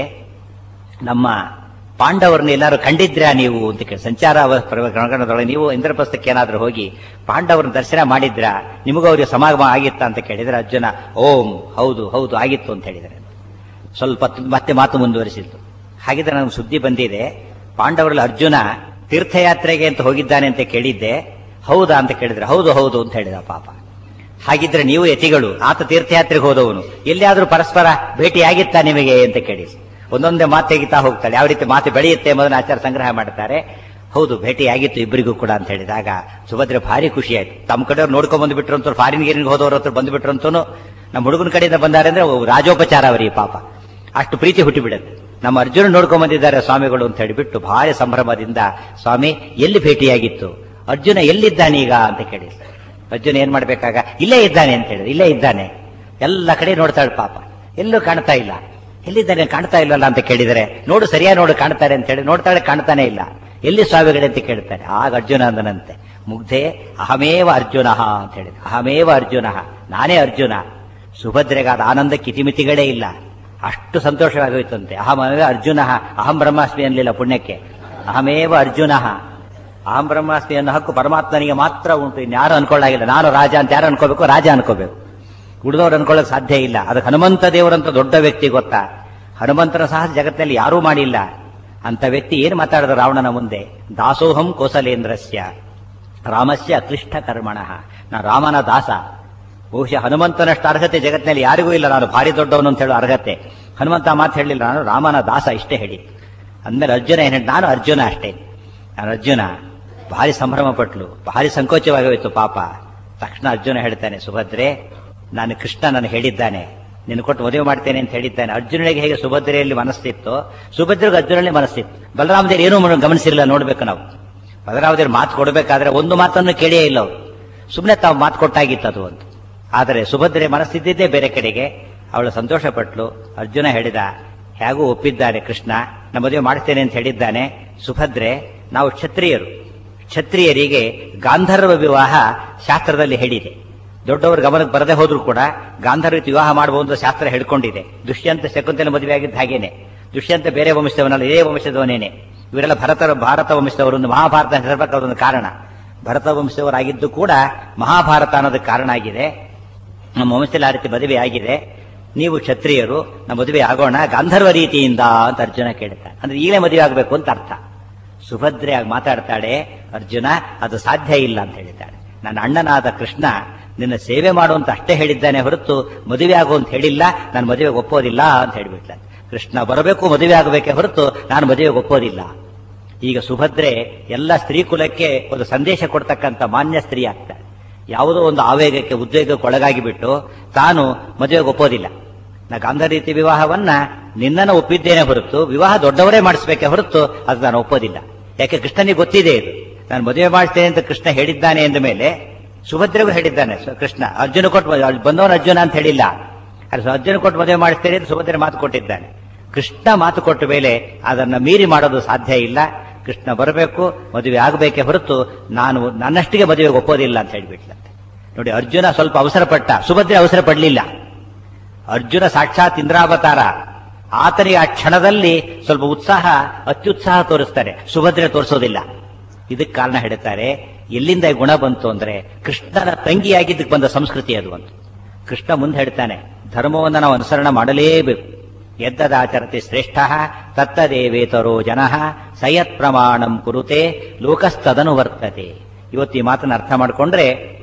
ನಮ್ಮ ಪಾಂಡವರನ್ನ ಎಲ್ಲಾರು ಕಂಡಿದ್ರಾ ನೀವು ಅಂತ ಕೇಳಿ ಸಂಚಾರ ಗಣಗಣದೊಳಗೆ ನೀವು ಇಂದ್ರಪ್ರಸ್ಥಕ್ಕೆ ಏನಾದ್ರೂ ಹೋಗಿ ಪಾಂಡವರನ್ನ ದರ್ಶನ ಮಾಡಿದ್ರಾ ನಿಮಗೂ ಅವರಿಗೆ ಸಮಾಗಮ ಆಗಿತ್ತಾ ಅಂತ ಕೇಳಿದ್ರೆ ಅರ್ಜುನ ಓಂ ಹೌದು ಹೌದು ಆಗಿತ್ತು ಅಂತ ಹೇಳಿದರೆ ಸ್ವಲ್ಪ ಹೊತ್ತು ಮತ್ತೆ ಮಾತು ಮುಂದುವರಿಸಿತ್ತು ಹಾಗಿದ್ರೆ ನನಗೆ ಸುದ್ದಿ ಬಂದಿದೆ ಪಾಂಡವರಲ್ಲಿ ಅರ್ಜುನ ತೀರ್ಥಯಾತ್ರೆಗೆ ಅಂತ ಹೋಗಿದ್ದಾನೆ ಅಂತ ಕೇಳಿದ್ದೆ ಹೌದಾ ಅಂತ ಕೇಳಿದ್ರೆ ಹೌದು ಹೌದು ಅಂತ ಹೇಳಿದ ಪಾಪ ಹಾಗಿದ್ರೆ ನೀವು ಯತಿಗಳು ಆತ ತೀರ್ಥಯಾತ್ರೆಗೆ ಹೋದವನು ಎಲ್ಲಿಯಾದ್ರೂ ಪರಸ್ಪರ ಭೇಟಿಯಾಗಿತ್ತಾ ನಿಮಗೆ ಅಂತ ಕೇಳಿ ಒಂದೊಂದೇ ಮಾತು ತೆಗಿತಾ ಹೋಗ್ತಾಳೆ ಯಾವ ರೀತಿ ಮಾತು ಬೆಳೆಯುತ್ತೆ ಎಂಬುದನ್ನು ಆಚಾರ ಸಂಗ್ರಹ ಮಾಡ್ತಾರೆ ಹೌದು ಭೇಟಿಯಾಗಿತ್ತು ಇಬ್ಬರಿಗೂ ಕೂಡ ಅಂತ ಹೇಳಿದಾಗ ಸುಭದ್ರೆ ಭಾರಿ ಖುಷಿ ಆಯ್ತು ತಮ್ಮ ಕಡೆಯವ್ರು ನೋಡ್ಕೊಂಡ್ ಬಂದ್ಬಿಟ್ರು ಅಂತ ಫಾರಿನ್ ಗೀರಿನ್ ಹೋದವ್ರ ಹತ್ರ ಬಂದ್ಬಿಟ್ರು ಅಂತೂ ನಮ್ಮ ಹುಡುಗನ ಕಡೆಯಿಂದ ಬಂದಾರೆ ಅಂದ್ರೆ ರಾಜೋಪಚಾರ ಅವರಿಗೆ ಪಾಪ ಅಷ್ಟು ಪ್ರೀತಿ ಹುಟ್ಟಿಬಿಡುತ್ತೆ ನಮ್ಮ ಅರ್ಜುನ ನೋಡ್ಕೊಂಡ್ ಬಂದಿದ್ದಾರೆ ಸ್ವಾಮಿಗಳು ಅಂತ ಹೇಳಿಬಿಟ್ಟು ಭಾರಿ ಸಂಭ್ರಮದಿಂದ ಸ್ವಾಮಿ ಎಲ್ಲಿ ಭೇಟಿಯಾಗಿತ್ತು ಅರ್ಜುನ ಎಲ್ಲಿದ್ದಾನೀಗ ಅಂತ ಕೇಳಿ ಅರ್ಜುನ ಏನ್ ಮಾಡ್ಬೇಕಾಗ ಇಲ್ಲೇ ಇದ್ದಾನೆ ಅಂತ ಹೇಳಿದ್ರು ಇಲ್ಲೇ ಇದ್ದಾನೆ ಎಲ್ಲ ಕಡೆ ನೋಡ್ತಾಳೆ ಪಾಪ ಎಲ್ಲೂ ಕಾಣ್ತಾ ಇಲ್ಲ ಎಲ್ಲಿದ್ದಾನೆ ಕಾಣ್ತಾ ಇಲ್ಲಲ್ಲ ಅಂತ ಕೇಳಿದರೆ ನೋಡು ಸರಿಯಾಗಿ ನೋಡು ಕಾಣ್ತಾರೆ ಅಂತ ಹೇಳಿ ನೋಡ್ತಾಳೆ ಕಾಣ್ತಾನೆ ಇಲ್ಲ ಎಲ್ಲಿ ಸ್ವಾಮಿಗಳೇ ಅಂತ ಕೇಳ್ತಾರೆ ಆಗ ಅರ್ಜುನ ಅಂದನಂತೆ ಮುಗ್ಧೆ ಅಹಮೇವ ಅರ್ಜುನ ಅಂತ ಹೇಳಿದ ಅಹಮೇವ ಅರ್ಜುನ ನಾನೇ ಅರ್ಜುನ ಸುಭದ್ರೆಗಾದ ಆನಂದಕ್ಕೆ ಇತಿಮಿತಿಗಳೇ ಇಲ್ಲ ಅಷ್ಟು ಸಂತೋಷವಾಗೋಯ್ತಂತೆ ಅಹಮೇವ ಅರ್ಜುನ ಅಹಂ ಬ್ರಹ್ಮಾಸ್ಮಿ ಅನ್ಲಿಲ್ಲ ಪುಣ್ಯಕ್ಕೆ ಅಹಮೇವ ಅರ್ಜುನ ಅಹಂ ಬ್ರಹ್ಮಾಸ್ಮಿ ಅನ್ನೋ ಹಕ್ಕು ಪರಮಾತ್ಮನಿಗೆ ಮಾತ್ರ ಉಂಟು ಇನ್ಯಾರು ಅನ್ಕೊಳ್ಳಾಗಿಲ್ಲ ನಾನು ರಾಜ ಅಂತ ಯಾರು ಅನ್ಕೋಬೇಕು ರಾಜ ಅನ್ಕೋಬೇಕು ಉಳಿದವ್ರು ಅನ್ಕೊಳ್ಳೋಕೆ ಸಾಧ್ಯ ಇಲ್ಲ ಅದಕ್ಕೆ ಹನುಮಂತ ದೇವರಂತ ದೊಡ್ಡ ವ್ಯಕ್ತಿ ಗೊತ್ತಾ ಹನುಮಂತನ ಸಹ ಜಗತ್ತಿನಲ್ಲಿ ಯಾರೂ ಮಾಡಿಲ್ಲ ಅಂತ ವ್ಯಕ್ತಿ ಏನು ಮಾತಾಡಿದ ರಾವಣನ ಮುಂದೆ ದಾಸೋಹಂ ಕೋಸಲೇಂದ್ರಸ್ಯ ರಾಮಸ್ಯ ಅಕ್ಲಿಷ್ಟ ಕರ್ಮಣ ನಾ ರಾಮನ ದಾಸ ಬಹುಶಃ ಹನುಮಂತನಷ್ಟು ಅರ್ಹತೆ ಜಗತ್ತಿನಲ್ಲಿ ಯಾರಿಗೂ ಇಲ್ಲ ನಾನು ಭಾರಿ ದೊಡ್ಡವನು ಅಂತ ಹೇಳೋ ಅರ್ಹತೆ ಹನುಮಂತ ಮಾತು ಹೇಳಿಲ್ಲ ನಾನು ರಾಮನ ದಾಸ ಇಷ್ಟೇ ಹೇಳಿ ಅಂದ್ಮೇಲೆ ಅರ್ಜುನ ಏನು ಹೇಳಿ ನಾನು ಅರ್ಜುನ ಅಷ್ಟೇ ನಾನು ಅರ್ಜುನ ಭಾರಿ ಸಂಭ್ರಮ ಪಟ್ಲು ಭಾರಿ ಸಂಕೋಚವಾಗಿ ಹೋಯ್ತು ಪಾಪ ತಕ್ಷಣ ಅರ್ಜುನ ಹೇಳ್ತಾನೆ ಸುಭದ್ರೆ ನಾನು ಕೃಷ್ಣ ನಾನು ಹೇಳಿದ್ದಾನೆ ನಿನ್ನ ಕೊಟ್ಟು ಮದುವೆ ಮಾಡ್ತೇನೆ ಅಂತ ಹೇಳಿದ್ದಾನೆ ಅರ್ಜುನನಿಗೆ ಹೇಗೆ ಸುಭದ್ರೆಯಲ್ಲಿ ಮನಸ್ಸಿತ್ತು ಸುಭದ್ರೆಗೆ ಅರ್ಜುನಲ್ಲಿ ಮನಸ್ಸಿತ್ತು ಬಲರಾಮದೇವ್ರು ಏನೂ ಗಮನಿಸಿರಲಿಲ್ಲ ನೋಡ್ಬೇಕು ನಾವು ಬಲರಾಮದೇವ್ರು ಮಾತು ಕೊಡಬೇಕಾದ್ರೆ ಒಂದು ಮಾತನ್ನು ಕೇಳಿಯೇ ಇಲ್ಲ ಅವರು ಸುಮ್ಮನೆ ತಾವು ಮಾತು ಕೊಟ್ಟಾಗಿತ್ತು ಅದು ಒಂದು ಆದರೆ ಸುಭದ್ರೆ ಮನಸ್ಸಿದ್ದಿದ್ದೇ ಬೇರೆ ಕಡೆಗೆ ಅವಳು ಸಂತೋಷ ಪಟ್ಲು ಅರ್ಜುನ ಹೇಳಿದ ಹೇಗೂ ಒಪ್ಪಿದ್ದಾನೆ ಕೃಷ್ಣ ನಮ್ಮ ಮದುವೆ ಮಾಡ್ತೇನೆ ಅಂತ ಹೇಳಿದ್ದಾನೆ ಸುಭದ್ರೆ ನಾವು ಕ್ಷತ್ರಿಯರು ಕ್ಷತ್ರಿಯರಿಗೆ ಗಾಂಧರ್ವ ವಿವಾಹ ಶಾಸ್ತ್ರದಲ್ಲಿ ಹೇಳಿದೆ ದೊಡ್ಡವರು ಗಮನಕ್ಕೆ ಬರದೆ ಹೋದ್ರು ಕೂಡ ಗಾಂಧರ್ವ ವಿವಾಹ ಮಾಡಬಹುದು ಶಾಸ್ತ್ರ ಹೇಳ್ಕೊಂಡಿದೆ ದುಷ್ಯಂತ ಶಕುಂತಲ ಮದುವೆ ಆಗಿದ್ದ ಹಾಗೇನೆ ದುಷ್ಯಂತ ಬೇರೆ ವಂಶದವನಲ್ಲ ಇದೇ ವಂಶದವನೇನೆ ಇವರೆಲ್ಲ ಭರತ ಭಾರತ ವಂಶದವರು ಒಂದು ಮಹಾಭಾರತ ಹೆಸರಬೇಕಾದ ಕಾರಣ ಭರತ ವಂಶದವರಾಗಿದ್ದು ಕೂಡ ಮಹಾಭಾರತ ಅನ್ನೋದಕ್ಕೆ ಕಾರಣ ಆಗಿದೆ ನಮ್ಮ ವಂಶದಲ್ಲಿ ಆ ರೀತಿ ಮದುವೆ ಆಗಿದೆ ನೀವು ಕ್ಷತ್ರಿಯರು ನಮ್ಮ ಮದುವೆ ಆಗೋಣ ಗಾಂಧರ್ವ ರೀತಿಯಿಂದ ಅಂತ ಅರ್ಜುನ ಕೇಳ್ತಾನೆ ಅಂದ್ರೆ ಈಗಲೇ ಮದುವೆ ಆಗಬೇಕು ಅಂತ ಅರ್ಥ ಸುಭದ್ರೆಯಾಗಿ ಮಾತಾಡ್ತಾಳೆ ಅರ್ಜುನ ಅದು ಸಾಧ್ಯ ಇಲ್ಲ ಅಂತ ಹೇಳಿದ್ದಾಳೆ ನನ್ನ ಅಣ್ಣನಾದ ಕೃಷ್ಣ ನಿನ್ನ ಸೇವೆ ಮಾಡುವಂತ ಅಷ್ಟೇ ಹೇಳಿದ್ದಾನೆ ಹೊರತು ಮದುವೆ ಆಗು ಅಂತ ಹೇಳಿಲ್ಲ ನಾನು ಮದುವೆಗೆ ಒಪ್ಪೋದಿಲ್ಲ ಅಂತ ಹೇಳಿಬಿಟ್ಲ ಕೃಷ್ಣ ಬರಬೇಕು ಮದುವೆ ಆಗಬೇಕೆ ಹೊರತು ನಾನು ಮದುವೆಗೆ ಒಪ್ಪೋದಿಲ್ಲ ಈಗ ಸುಭದ್ರೆ ಎಲ್ಲ ಸ್ತ್ರೀ ಕುಲಕ್ಕೆ ಒಂದು ಸಂದೇಶ ಕೊಡ್ತಕ್ಕಂಥ ಮಾನ್ಯ ಸ್ತ್ರೀ ಆಗ್ತಾಳೆ ಯಾವುದೋ ಒಂದು ಆವೇಗಕ್ಕೆ ಉದ್ವೇಗಕ್ಕೆ ಒಳಗಾಗಿ ಬಿಟ್ಟು ತಾನು ಮದುವೆಗೆ ಒಪ್ಪೋದಿಲ್ಲ ನಾ ಗಾಂಧರ್ ರೀತಿ ವಿವಾಹವನ್ನ ನಿನ್ನನ್ನು ಒಪ್ಪಿದ್ದೇನೆ ಹೊರತು ವಿವಾಹ ದೊಡ್ಡವರೇ ಮಾಡಿಸ್ಬೇಕೆ ಹೊರತು ಅದು ನಾನು ಒಪ್ಪೋದಿಲ್ಲ ಯಾಕೆ ಕೃಷ್ಣನಿಗೆ ಗೊತ್ತಿದೆ ಇದು ನಾನು ಮದುವೆ ಮಾಡ್ತೇನೆ ಅಂತ ಕೃಷ್ಣ ಹೇಳಿದ್ದಾನೆ ಎಂದ ಮೇಲೆ ಸುಭದ್ರೆಗೂ ಹೇಳಿದ್ದಾನೆ ಸ- ಕೃಷ್ಣ ಅರ್ಜುನ ಕೊಟ್ಟು ಅಲ್ಲಿ ಬಂದವನು ಅರ್ಜುನ ಅಂತ ಹೇಳಿಲ್ಲ ಅದು ಅರ್ಜುನ ಕೊಟ್ಟು ಮದುವೆ ಮಾಡಿಸ್ತೇನೆ ಅಂತ ಸುಭದ್ರೆ ಮಾತು ಕೊಟ್ಟಿದ್ದಾನೆ ಕೃಷ್ಣ ಮಾತು ಕೊಟ್ಟ ಮೇಲೆ ಅದನ್ನ ಮೀರಿ ಮಾಡೋದು ಸಾಧ್ಯ ಇಲ್ಲ ಕೃಷ್ಣ ಬರಬೇಕು ಮದುವೆ ಆಗಬೇಕೆ ಹೊರತು ನಾನು ನನ್ನಷ್ಟಿಗೆ ಮದುವೆಗೆ ಒಪ್ಪೋದಿಲ್ಲ ಅಂತ ಹೇಳಿಬಿಟ್ಲಂತೆ ನೋಡಿ ಅರ್ಜುನ ಸ್ವಲ್ಪ ಅವಸರ ಪಟ್ಟ ಸುಭದ್ರೆ ಅವಸರ ಪಡಲಿಲ್ಲ ಅರ್ಜುನ ಸಾಕ್ಷಾತ್ ಇಂದ್ರಾವತಾರ ಆತನಿಗೆ ಆ ಕ್ಷಣದಲ್ಲಿ ಸ್ವಲ್ಪ ಉತ್ಸಾಹ ಅತ್ಯುತ್ಸಾಹ ತೋರಿಸ್ತಾರೆ ಸುಭದ್ರೆ ತೋರಿಸೋದಿಲ್ಲ ಇದಕ್ಕೆ ಕಾರಣ ಹೇಳ್ತಾರೆ ಎಲ್ಲಿಂದ ಈ ಗುಣ ಬಂತು ಅಂದ್ರೆ ಕೃಷ್ಣನ ತಂಗಿಯಾಗಿದ್ದಕ್ಕೆ ಬಂದ ಸಂಸ್ಕೃತಿ ಅದು ಅಂತ ಕೃಷ್ಣ ಮುಂದೆ ಹೇಳ್ತಾನೆ ಧರ್ಮವನ್ನು ನಾವು ಅನುಸರಣೆ ಮಾಡಲೇಬೇಕು ಎದ್ದದಾಚರತಿ ಶ್ರೇಷ್ಠ ತತ್ತದೇವೇತರೋ ಜನ ಸಯತ್ ಪ್ರಮಾಣಂ ಕುರುತೆ ಲೋಕಸ್ತದನು ವರ್ತತೆ ಇವತ್ತು ಈ ಮಾತನ್ನ ಅರ್ಥ ಮಾಡ್ಕೊಂಡ್ರೆ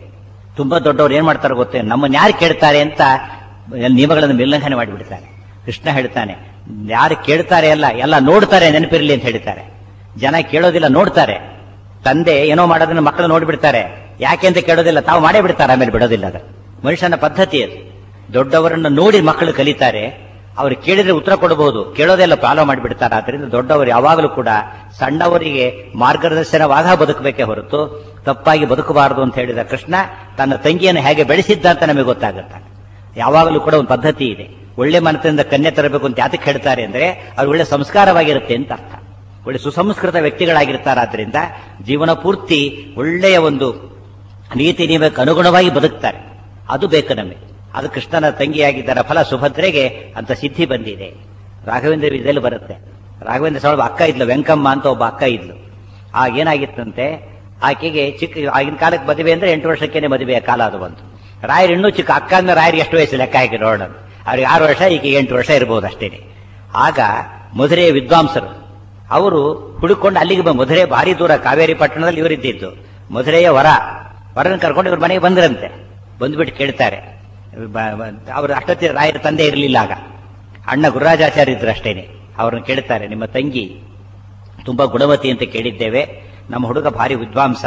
ತುಂಬಾ ದೊಡ್ಡವ್ರು ಏನ್ ಮಾಡ್ತಾರೆ ಗೊತ್ತೇ ನಮ್ಮನ್ನ ಯಾರು ಕೇಳ್ತಾರೆ ಅಂತ ನಿಯಮಗಳನ್ನು ಉಲ್ಲಂಘನೆ ಮಾಡಿಬಿಡ್ತಾರೆ ಕೃಷ್ಣ ಹೇಳ್ತಾನೆ ಯಾರು ಕೇಳ್ತಾರೆ ಅಲ್ಲ ಎಲ್ಲ ನೋಡ್ತಾರೆ ನೆನಪಿರಲಿ ಅಂತ ಹೇಳ್ತಾರೆ ಜನ ಕೇಳೋದಿಲ್ಲ ನೋಡ್ತಾರೆ ತಂದೆ ಏನೋ ಮಾಡೋದನ್ನ ಮಕ್ಕಳು ನೋಡ್ಬಿಡ್ತಾರೆ ಯಾಕೆ ಅಂತ ಕೇಳೋದಿಲ್ಲ ತಾವು ಮಾಡೇ ಬಿಡ್ತಾರೆ ಆಮೇಲೆ ಬಿಡೋದಿಲ್ಲ ಅದು ಮನುಷ್ಯನ ಪದ್ಧತಿ ಅದು ದೊಡ್ಡವರನ್ನು ನೋಡಿ ಮಕ್ಕಳು ಕಲಿತಾರೆ ಅವ್ರು ಕೇಳಿದ್ರೆ ಉತ್ತರ ಕೊಡಬಹುದು ಕೇಳೋದೆಲ್ಲ ಫಾಲೋ ಮಾಡಿಬಿಡ್ತಾರೆ ಆದ್ರಿಂದ ದೊಡ್ಡವರು ಯಾವಾಗಲೂ ಕೂಡ ಸಣ್ಣವರಿಗೆ ಮಾರ್ಗದರ್ಶನವಾಗ ಬದುಕಬೇಕೇ ಹೊರತು ತಪ್ಪಾಗಿ ಬದುಕಬಾರದು ಅಂತ ಹೇಳಿದ ಕೃಷ್ಣ ತನ್ನ ತಂಗಿಯನ್ನು ಹೇಗೆ ಬೆಳೆಸಿದ್ದ ಅಂತ ನಮಗೆ ಗೊತ್ತಾಗುತ್ತೆ ಯಾವಾಗಲೂ ಕೂಡ ಒಂದು ಪದ್ಧತಿ ಇದೆ ಒಳ್ಳೆ ಮನದಿಂದ ಕನ್ಯೆ ತರಬೇಕು ಅಂತ ಯಾತಕ್ಕೆ ಹೇಳ್ತಾರೆ ಅಂದ್ರೆ ಅವ್ರು ಒಳ್ಳೆ ಸಂಸ್ಕಾರವಾಗಿರುತ್ತೆ ಅಂತ ಅರ್ಥ ಒಳ್ಳೆ ಸುಸಂಸ್ಕೃತ ವ್ಯಕ್ತಿಗಳಾಗಿರ್ತಾರಾದ್ರಿಂದ ಜೀವನ ಪೂರ್ತಿ ಒಳ್ಳೆಯ ಒಂದು ನೀತಿ ನಿಯಮಕ್ಕೆ ಅನುಗುಣವಾಗಿ ಬದುಕ್ತಾರೆ ಅದು ಬೇಕು ನಮಗೆ ಅದು ಕೃಷ್ಣನ ತಂಗಿಯಾಗಿದ್ದರ ಫಲ ಸುಭದ್ರೆಗೆ ಅಂತ ಸಿದ್ಧಿ ಬಂದಿದೆ ರಾಘವೇಂದ್ರ ವಿದ್ಯೆಯಲ್ಲಿ ಬರುತ್ತೆ ರಾಘವೇಂದ್ರ ಸ್ವಾಮಿ ಅಕ್ಕ ಇದ್ಲು ವೆಂಕಮ್ಮ ಅಂತ ಒಬ್ಬ ಅಕ್ಕ ಇದ್ಲು ಆಗ ಏನಾಗಿತ್ತಂತೆ ಆಕೆಗೆ ಚಿಕ್ಕ ಆಗಿನ ಕಾಲಕ್ಕೆ ಮದುವೆ ಅಂದ್ರೆ ಎಂಟು ವರ್ಷಕ್ಕೇನೆ ಮದುವೆಯ ಕಾಲ ಅದು ಬಂತು ರಾಯರು ಇನ್ನೂ ಚಿಕ್ಕ ಅಕ್ಕ ಅಂದ್ರೆ ರಾಯರಿಗೆ ಎಷ್ಟು ವಯಸ್ಸು ಲೆಕ್ಕ ಹಾಕಿ ನೋಡೋಣ ಅವ್ರಿಗೆ ಆರು ವರ್ಷ ಈಕೆ ಎಂಟು ವರ್ಷ ಇರಬಹುದು ಅಷ್ಟೇನೆ ಆಗ ಮಧುರೆಯ ವಿದ್ವಾಂಸರು ಅವರು ಹುಡುಕೊಂಡು ಅಲ್ಲಿಗೆ ಬಂದು ಮಧುರೆ ಭಾರಿ ದೂರ ಕಾವೇರಿ ಪಟ್ಟಣದಲ್ಲಿ ಇವರಿದ್ದಿದ್ದು ಮಧುರೆಯ ವರ ವರನ ಕರ್ಕೊಂಡು ಇವ್ರ ಮನೆಗೆ ಬಂದ್ರಂತೆ ಬಂದ್ಬಿಟ್ಟು ಕೇಳ್ತಾರೆ ಅವರು ಅಷ್ಟೊತ್ತಿಗೆ ರಾಯರ ತಂದೆ ಇರಲಿಲ್ಲ ಆಗ ಅಣ್ಣ ಗುರುರಾಜಾಚಾರ್ಯ ಇದ್ರು ಅಷ್ಟೇನೆ ಅವ್ರನ್ನ ಕೇಳ್ತಾರೆ ನಿಮ್ಮ ತಂಗಿ ತುಂಬಾ ಗುಣವತಿ ಅಂತ ಕೇಳಿದ್ದೇವೆ ನಮ್ಮ ಹುಡುಗ ಭಾರಿ ವಿದ್ವಾಂಸ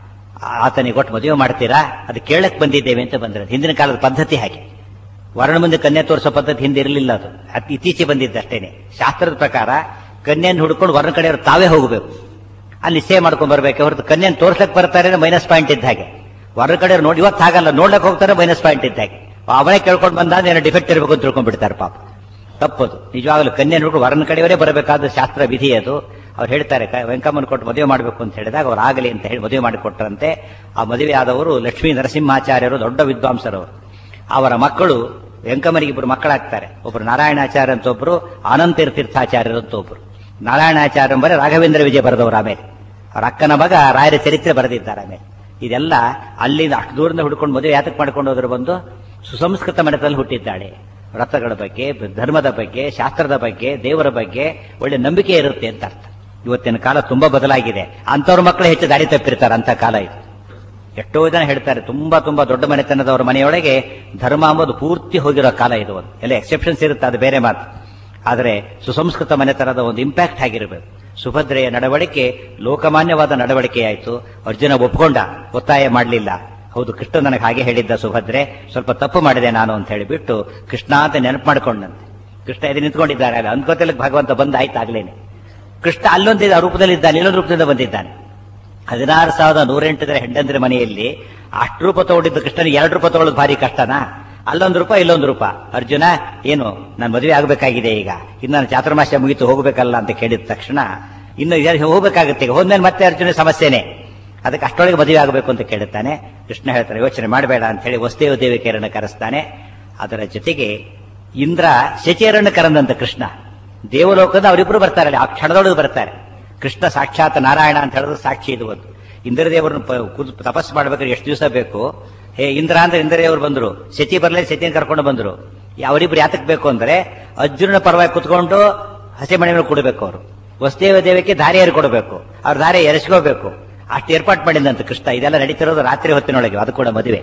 ಆತನಿಗೆ ಕೊಟ್ಟು ಮದುವೆ ಮಾಡ್ತೀರಾ ಅದು ಕೇಳಕ್ ಬಂದಿದ್ದೇವೆ ಅಂತ ಬಂದ್ರೆ ಹಿಂದಿನ ಕಾಲದ ಪದ್ಧತಿ ಹಾಗೆ ವರ್ಣ ಮುಂದೆ ಕನ್ಯೆ ತೋರಿಸೋ ಪದ್ಧತಿ ಹಿಂದೆ ಇರಲಿಲ್ಲ ಅದು ಅತಿ ಇತ್ತೀಚೆ ಬಂದಿದ್ದಷ್ಟೇನೆ ಶಾಸ್ತ್ರದ ಪ್ರಕಾರ ಕನ್ಯೆಯನ್ನು ಹುಡ್ಕೊಂಡು ವರ್ಣ ಕಡೆಯವರು ತಾವೇ ಹೋಗಬೇಕು ಅಲ್ಲಿ ನಿಶ್ಚಯ ಮಾಡ್ಕೊಂಡ್ ಬರ್ಬೇಕು ಹೊರತು ಕನ್ಯೆಯನ್ನು ತೋರ್ಸಕ್ ಬರ್ತಾರೆ ಮೈನಸ್ ಪಾಯಿಂಟ್ ಇದ್ದ ಹಾಗೆ ಹೊರ ಕಡೆ ನೋಡಿ ಇವತ್ತು ಹಾಗಲ್ಲ ನೋಡ್ಲಕ್ ಹೋಗ್ತಾರೆ ಮೈನಸ್ ಪಾಯಿಂಟ್ ಇದ್ದ ಹಾಗೆ ಅವನೇ ಕೇಳ್ಕೊಂಡು ಬಂದಾಗ ಏನೋ ಡಿಫೆಕ್ಟ್ ಇರಬೇಕು ಅಂತ ತಿಳ್ಕೊಂಡ್ ಬಿಡ್ತಾರೆ ಪಾಪ ತಪ್ಪದು ನಿಜವಾಗಲೂ ಕನ್ಯೆ ನೋಡ್ಕೊಂಡು ವರನ ಕಡೆಯವರೇ ಬರಬೇಕಾದ ಶಾಸ್ತ್ರ ವಿಧಿ ಅದು ಅವ್ರು ಹೇಳ್ತಾರೆ ಕ- ವೆಂಕಮ್ಮನ ಕೊಟ್ಟು ಮದುವೆ ಮಾಡಬೇಕು ಅಂತ ಹೇಳಿದಾಗ ಅವ್ರು ಆಗಲಿ ಅಂತ ಹೇಳಿ ಮದುವೆ ಮಾಡಿಕೊಟ್ರಂತೆ ಆ ಮದುವೆ ಆದವರು ಲಕ್ಷ್ಮೀ ನರಸಿಂಹಾಚಾರ್ಯರು ದೊಡ್ಡ ವಿದ್ವಾಂಸರವರು ಅವರ ಮಕ್ಕಳು ವೆಂಕಮ್ಮನಿಗೆ ಇಬ್ಬರು ಮಕ್ಕಳಾಗ್ತಾರೆ ಒಬ್ರು ನಾರಾಯಣಾಚಾರ್ಯ ಅಂತ ಒಬ್ರು ಅನಂತ ತೀರ್ಥಾಚಾರ್ಯರು ಅಂತ ಒಬ್ರು ನಾರಾಯಣಾಚಾರ್ಯ ಎಂಬರೆ ರಾಘವೇಂದ್ರ ವಿಜಯ ಬರೆದವರು ಆಮೇಲೆ ಅವ್ರ ಅಕ್ಕನ ಮಗ ರಾಯರ ಚರಿತ್ರೆ ಬರೆದಿದ್ದಾರೆ ಆಮೇಲೆ ಇದೆಲ್ಲ ಅಲ್ಲಿಂದ ಅಷ್ಟು ದೂರದಿಂದ ಹುಡ್ಕೊಂಡು ಮದುವೆ ಯಾತಕ್ಕೆ ಮಾಡ್ಕೊಂಡು ಹೋದ್ರು ಬಂದು ಸುಸಂಸ್ಕೃತ ಮನೆತದಲ್ಲಿ ಹುಟ್ಟಿದ್ದಾಳೆ ವ್ರತಗಳ ಬಗ್ಗೆ ಧರ್ಮದ ಬಗ್ಗೆ ಶಾಸ್ತ್ರದ ಬಗ್ಗೆ ದೇವರ ಬಗ್ಗೆ ಒಳ್ಳೆ ನಂಬಿಕೆ ಇರುತ್ತೆ ಅಂತ ಅರ್ಥ ಇವತ್ತಿನ ಕಾಲ ತುಂಬಾ ಬದಲಾಗಿದೆ ಅಂತವ್ರ ಮಕ್ಕಳು ಹೆಚ್ಚು ದಾರಿ ತಪ್ಪಿರ್ತಾರೆ ಅಂತ ಕಾಲ ಇದು ಎಷ್ಟೋ ಜನ ಹೇಳ್ತಾರೆ ತುಂಬಾ ತುಂಬಾ ದೊಡ್ಡ ಮನೆತನದವರ ಮನೆಯೊಳಗೆ ಧರ್ಮ ಅಂಬೋದು ಪೂರ್ತಿ ಹೋಗಿರೋ ಕಾಲ ಇದು ಒಂದು ಎಲ್ಲ ಎಕ್ಸೆಪ್ಷನ್ಸ್ ಇರುತ್ತೆ ಅದು ಬೇರೆ ಮಾತು ಆದರೆ ಸುಸಂಸ್ಕೃತ ಮನೆತನದ ಒಂದು ಇಂಪ್ಯಾಕ್ಟ್ ಆಗಿರಬೇಕು ಸುಭದ್ರೆಯ ನಡವಳಿಕೆ ಲೋಕಮಾನ್ಯವಾದ ನಡವಳಿಕೆ ಆಯಿತು ಅರ್ಜುನ ಒಪ್ಕೊಂಡ ಒತ್ತಾಯ ಮಾಡಲಿಲ್ಲ ಹೌದು ಕೃಷ್ಣ ನನಗೆ ಹಾಗೆ ಹೇಳಿದ್ದ ಸುಭದ್ರೆ ಸ್ವಲ್ಪ ತಪ್ಪು ಮಾಡಿದೆ ನಾನು ಅಂತ ಹೇಳಿಬಿಟ್ಟು ಕೃಷ್ಣ ಅಂತ ನೆನಪು ಮಾಡ್ಕೊಂಡಂತೆ ಕೃಷ್ಣ ಎದು ನಿಂತ್ಕೊಂಡಿದ್ದಾರೆ ಆಗ ಅನ್ಕೋತಿಲ್ಲ ಭಗವಂತ ಬಂದ ಆಯ್ತಾಗ್ಲೇನೆ ಕೃಷ್ಣ ಅಲ್ಲೊಂದು ಆ ರೂಪದಲ್ಲಿ ಇದ್ದಾನೆ ಇಲ್ಲೊಂದು ರೂಪದಿಂದ ಬಂದಿದ್ದಾನೆ ಹದಿನಾರು ಸಾವಿರದ ನೂರೆಂಟರ ಹೆಂಡಂದ್ರ ಮನೆಯಲ್ಲಿ ಅಷ್ಟು ರೂಪ ತಗೊಂಡಿದ್ದು ಕೃಷ್ಣನಿಗೆ ಎರಡು ರೂಪಾಯಿ ತಗೊಳ್ಳೋದು ಭಾರಿ ಕಷ್ಟನಾ ಅಲ್ಲೊಂದು ರೂಪಾಯಿ ಇಲ್ಲೊಂದು ರೂಪಾಯಿ ಅರ್ಜುನ ಏನು ನಾನು ಮದುವೆ ಆಗಬೇಕಾಗಿದೆ ಈಗ ಇನ್ನು ನಾನು ಚಾತುರ್ಮಾಸ್ಯ ಮುಗಿತು ಹೋಗಬೇಕಲ್ಲ ಅಂತ ಕೇಳಿದ ತಕ್ಷಣ ಇನ್ನು ಯಾರು ಹೋಗ್ಬೇಕಾಗುತ್ತೆ ಈಗ ಹೋದ್ಮೇಲೆ ಮತ್ತೆ ಅರ್ಜುನ ಸಮಸ್ಯೆನೆ ಅದಕ್ಕೆ ಅಷ್ಟೊಳಗೆ ಮದುವೆ ಆಗಬೇಕು ಅಂತ ಕೇಳುತ್ತಾನೆ ಕೃಷ್ಣ ಹೇಳ್ತಾರೆ ಯೋಚನೆ ಮಾಡಬೇಡ ಅಂತ ಹೇಳಿ ವಸುದೇವ ದೇವಿಕೆಯರನ್ನು ಕರೆಸ್ತಾನೆ ಅದರ ಜೊತೆಗೆ ಇಂದ್ರ ಶಚಿಯರನ್ನು ಕರೆದಂತ ಕೃಷ್ಣ ದೇವಲೋಕದ ಅವರಿಬ್ರು ಬರ್ತಾರೆ ಆ ಕ್ಷಣದೊಳಗೆ ಬರ್ತಾರೆ ಕೃಷ್ಣ ಸಾಕ್ಷಾತ್ ನಾರಾಯಣ ಅಂತ ಹೇಳಿದ್ರೆ ಸಾಕ್ಷಿ ಇದು ಒಂದು ಇಂದ್ರದೇವರನ್ನು ಪ- ಕೂತು ತಪಸ್ಸು ಮಾಡ್ಬೇಕಾದ್ರೆ ಎಷ್ಟು ದಿವಸ ಬೇಕು ಹೇ ಇಂದ್ರ ಅಂದ್ರೆ ಇಂದ್ರದೇವರು ಬಂದ್ರು ಶಚಿ ಬರಲೇ ಶಚಿನ ಕರ್ಕೊಂಡು ಬಂದ್ರು ಅವರಿಬ್ರು ಯಾತಕ್ ಬೇಕು ಅಂದ್ರೆ ಅರ್ಜುನನ ಪರವಾಗಿ ಕುತ್ಕೊಂಡು ಹಸಿ ಮನೆ ಮೇಲೆ ಕೊಡಬೇಕು ಅವರು ವಸುದೇವ ದೇವಕ್ಕೆ ದಾರಿ ಏರಿ ಕೊಡಬೇಕು ಅವ್ರ ದಾರಿ ಎರೆಸ್ಕೋಬೇಕು ಅಷ್ಟು ಏರ್ಪಾಟ್ ಮಾಡಿದಂತ ಕೃಷ್ಣ ಇದೆಲ್ಲ ನಡೀತಿರೋದು ರಾತ್ರಿ ಹೊತ್ತಿನೊಳಗೆ ಅದು ಕೂಡ ಮದುವೆ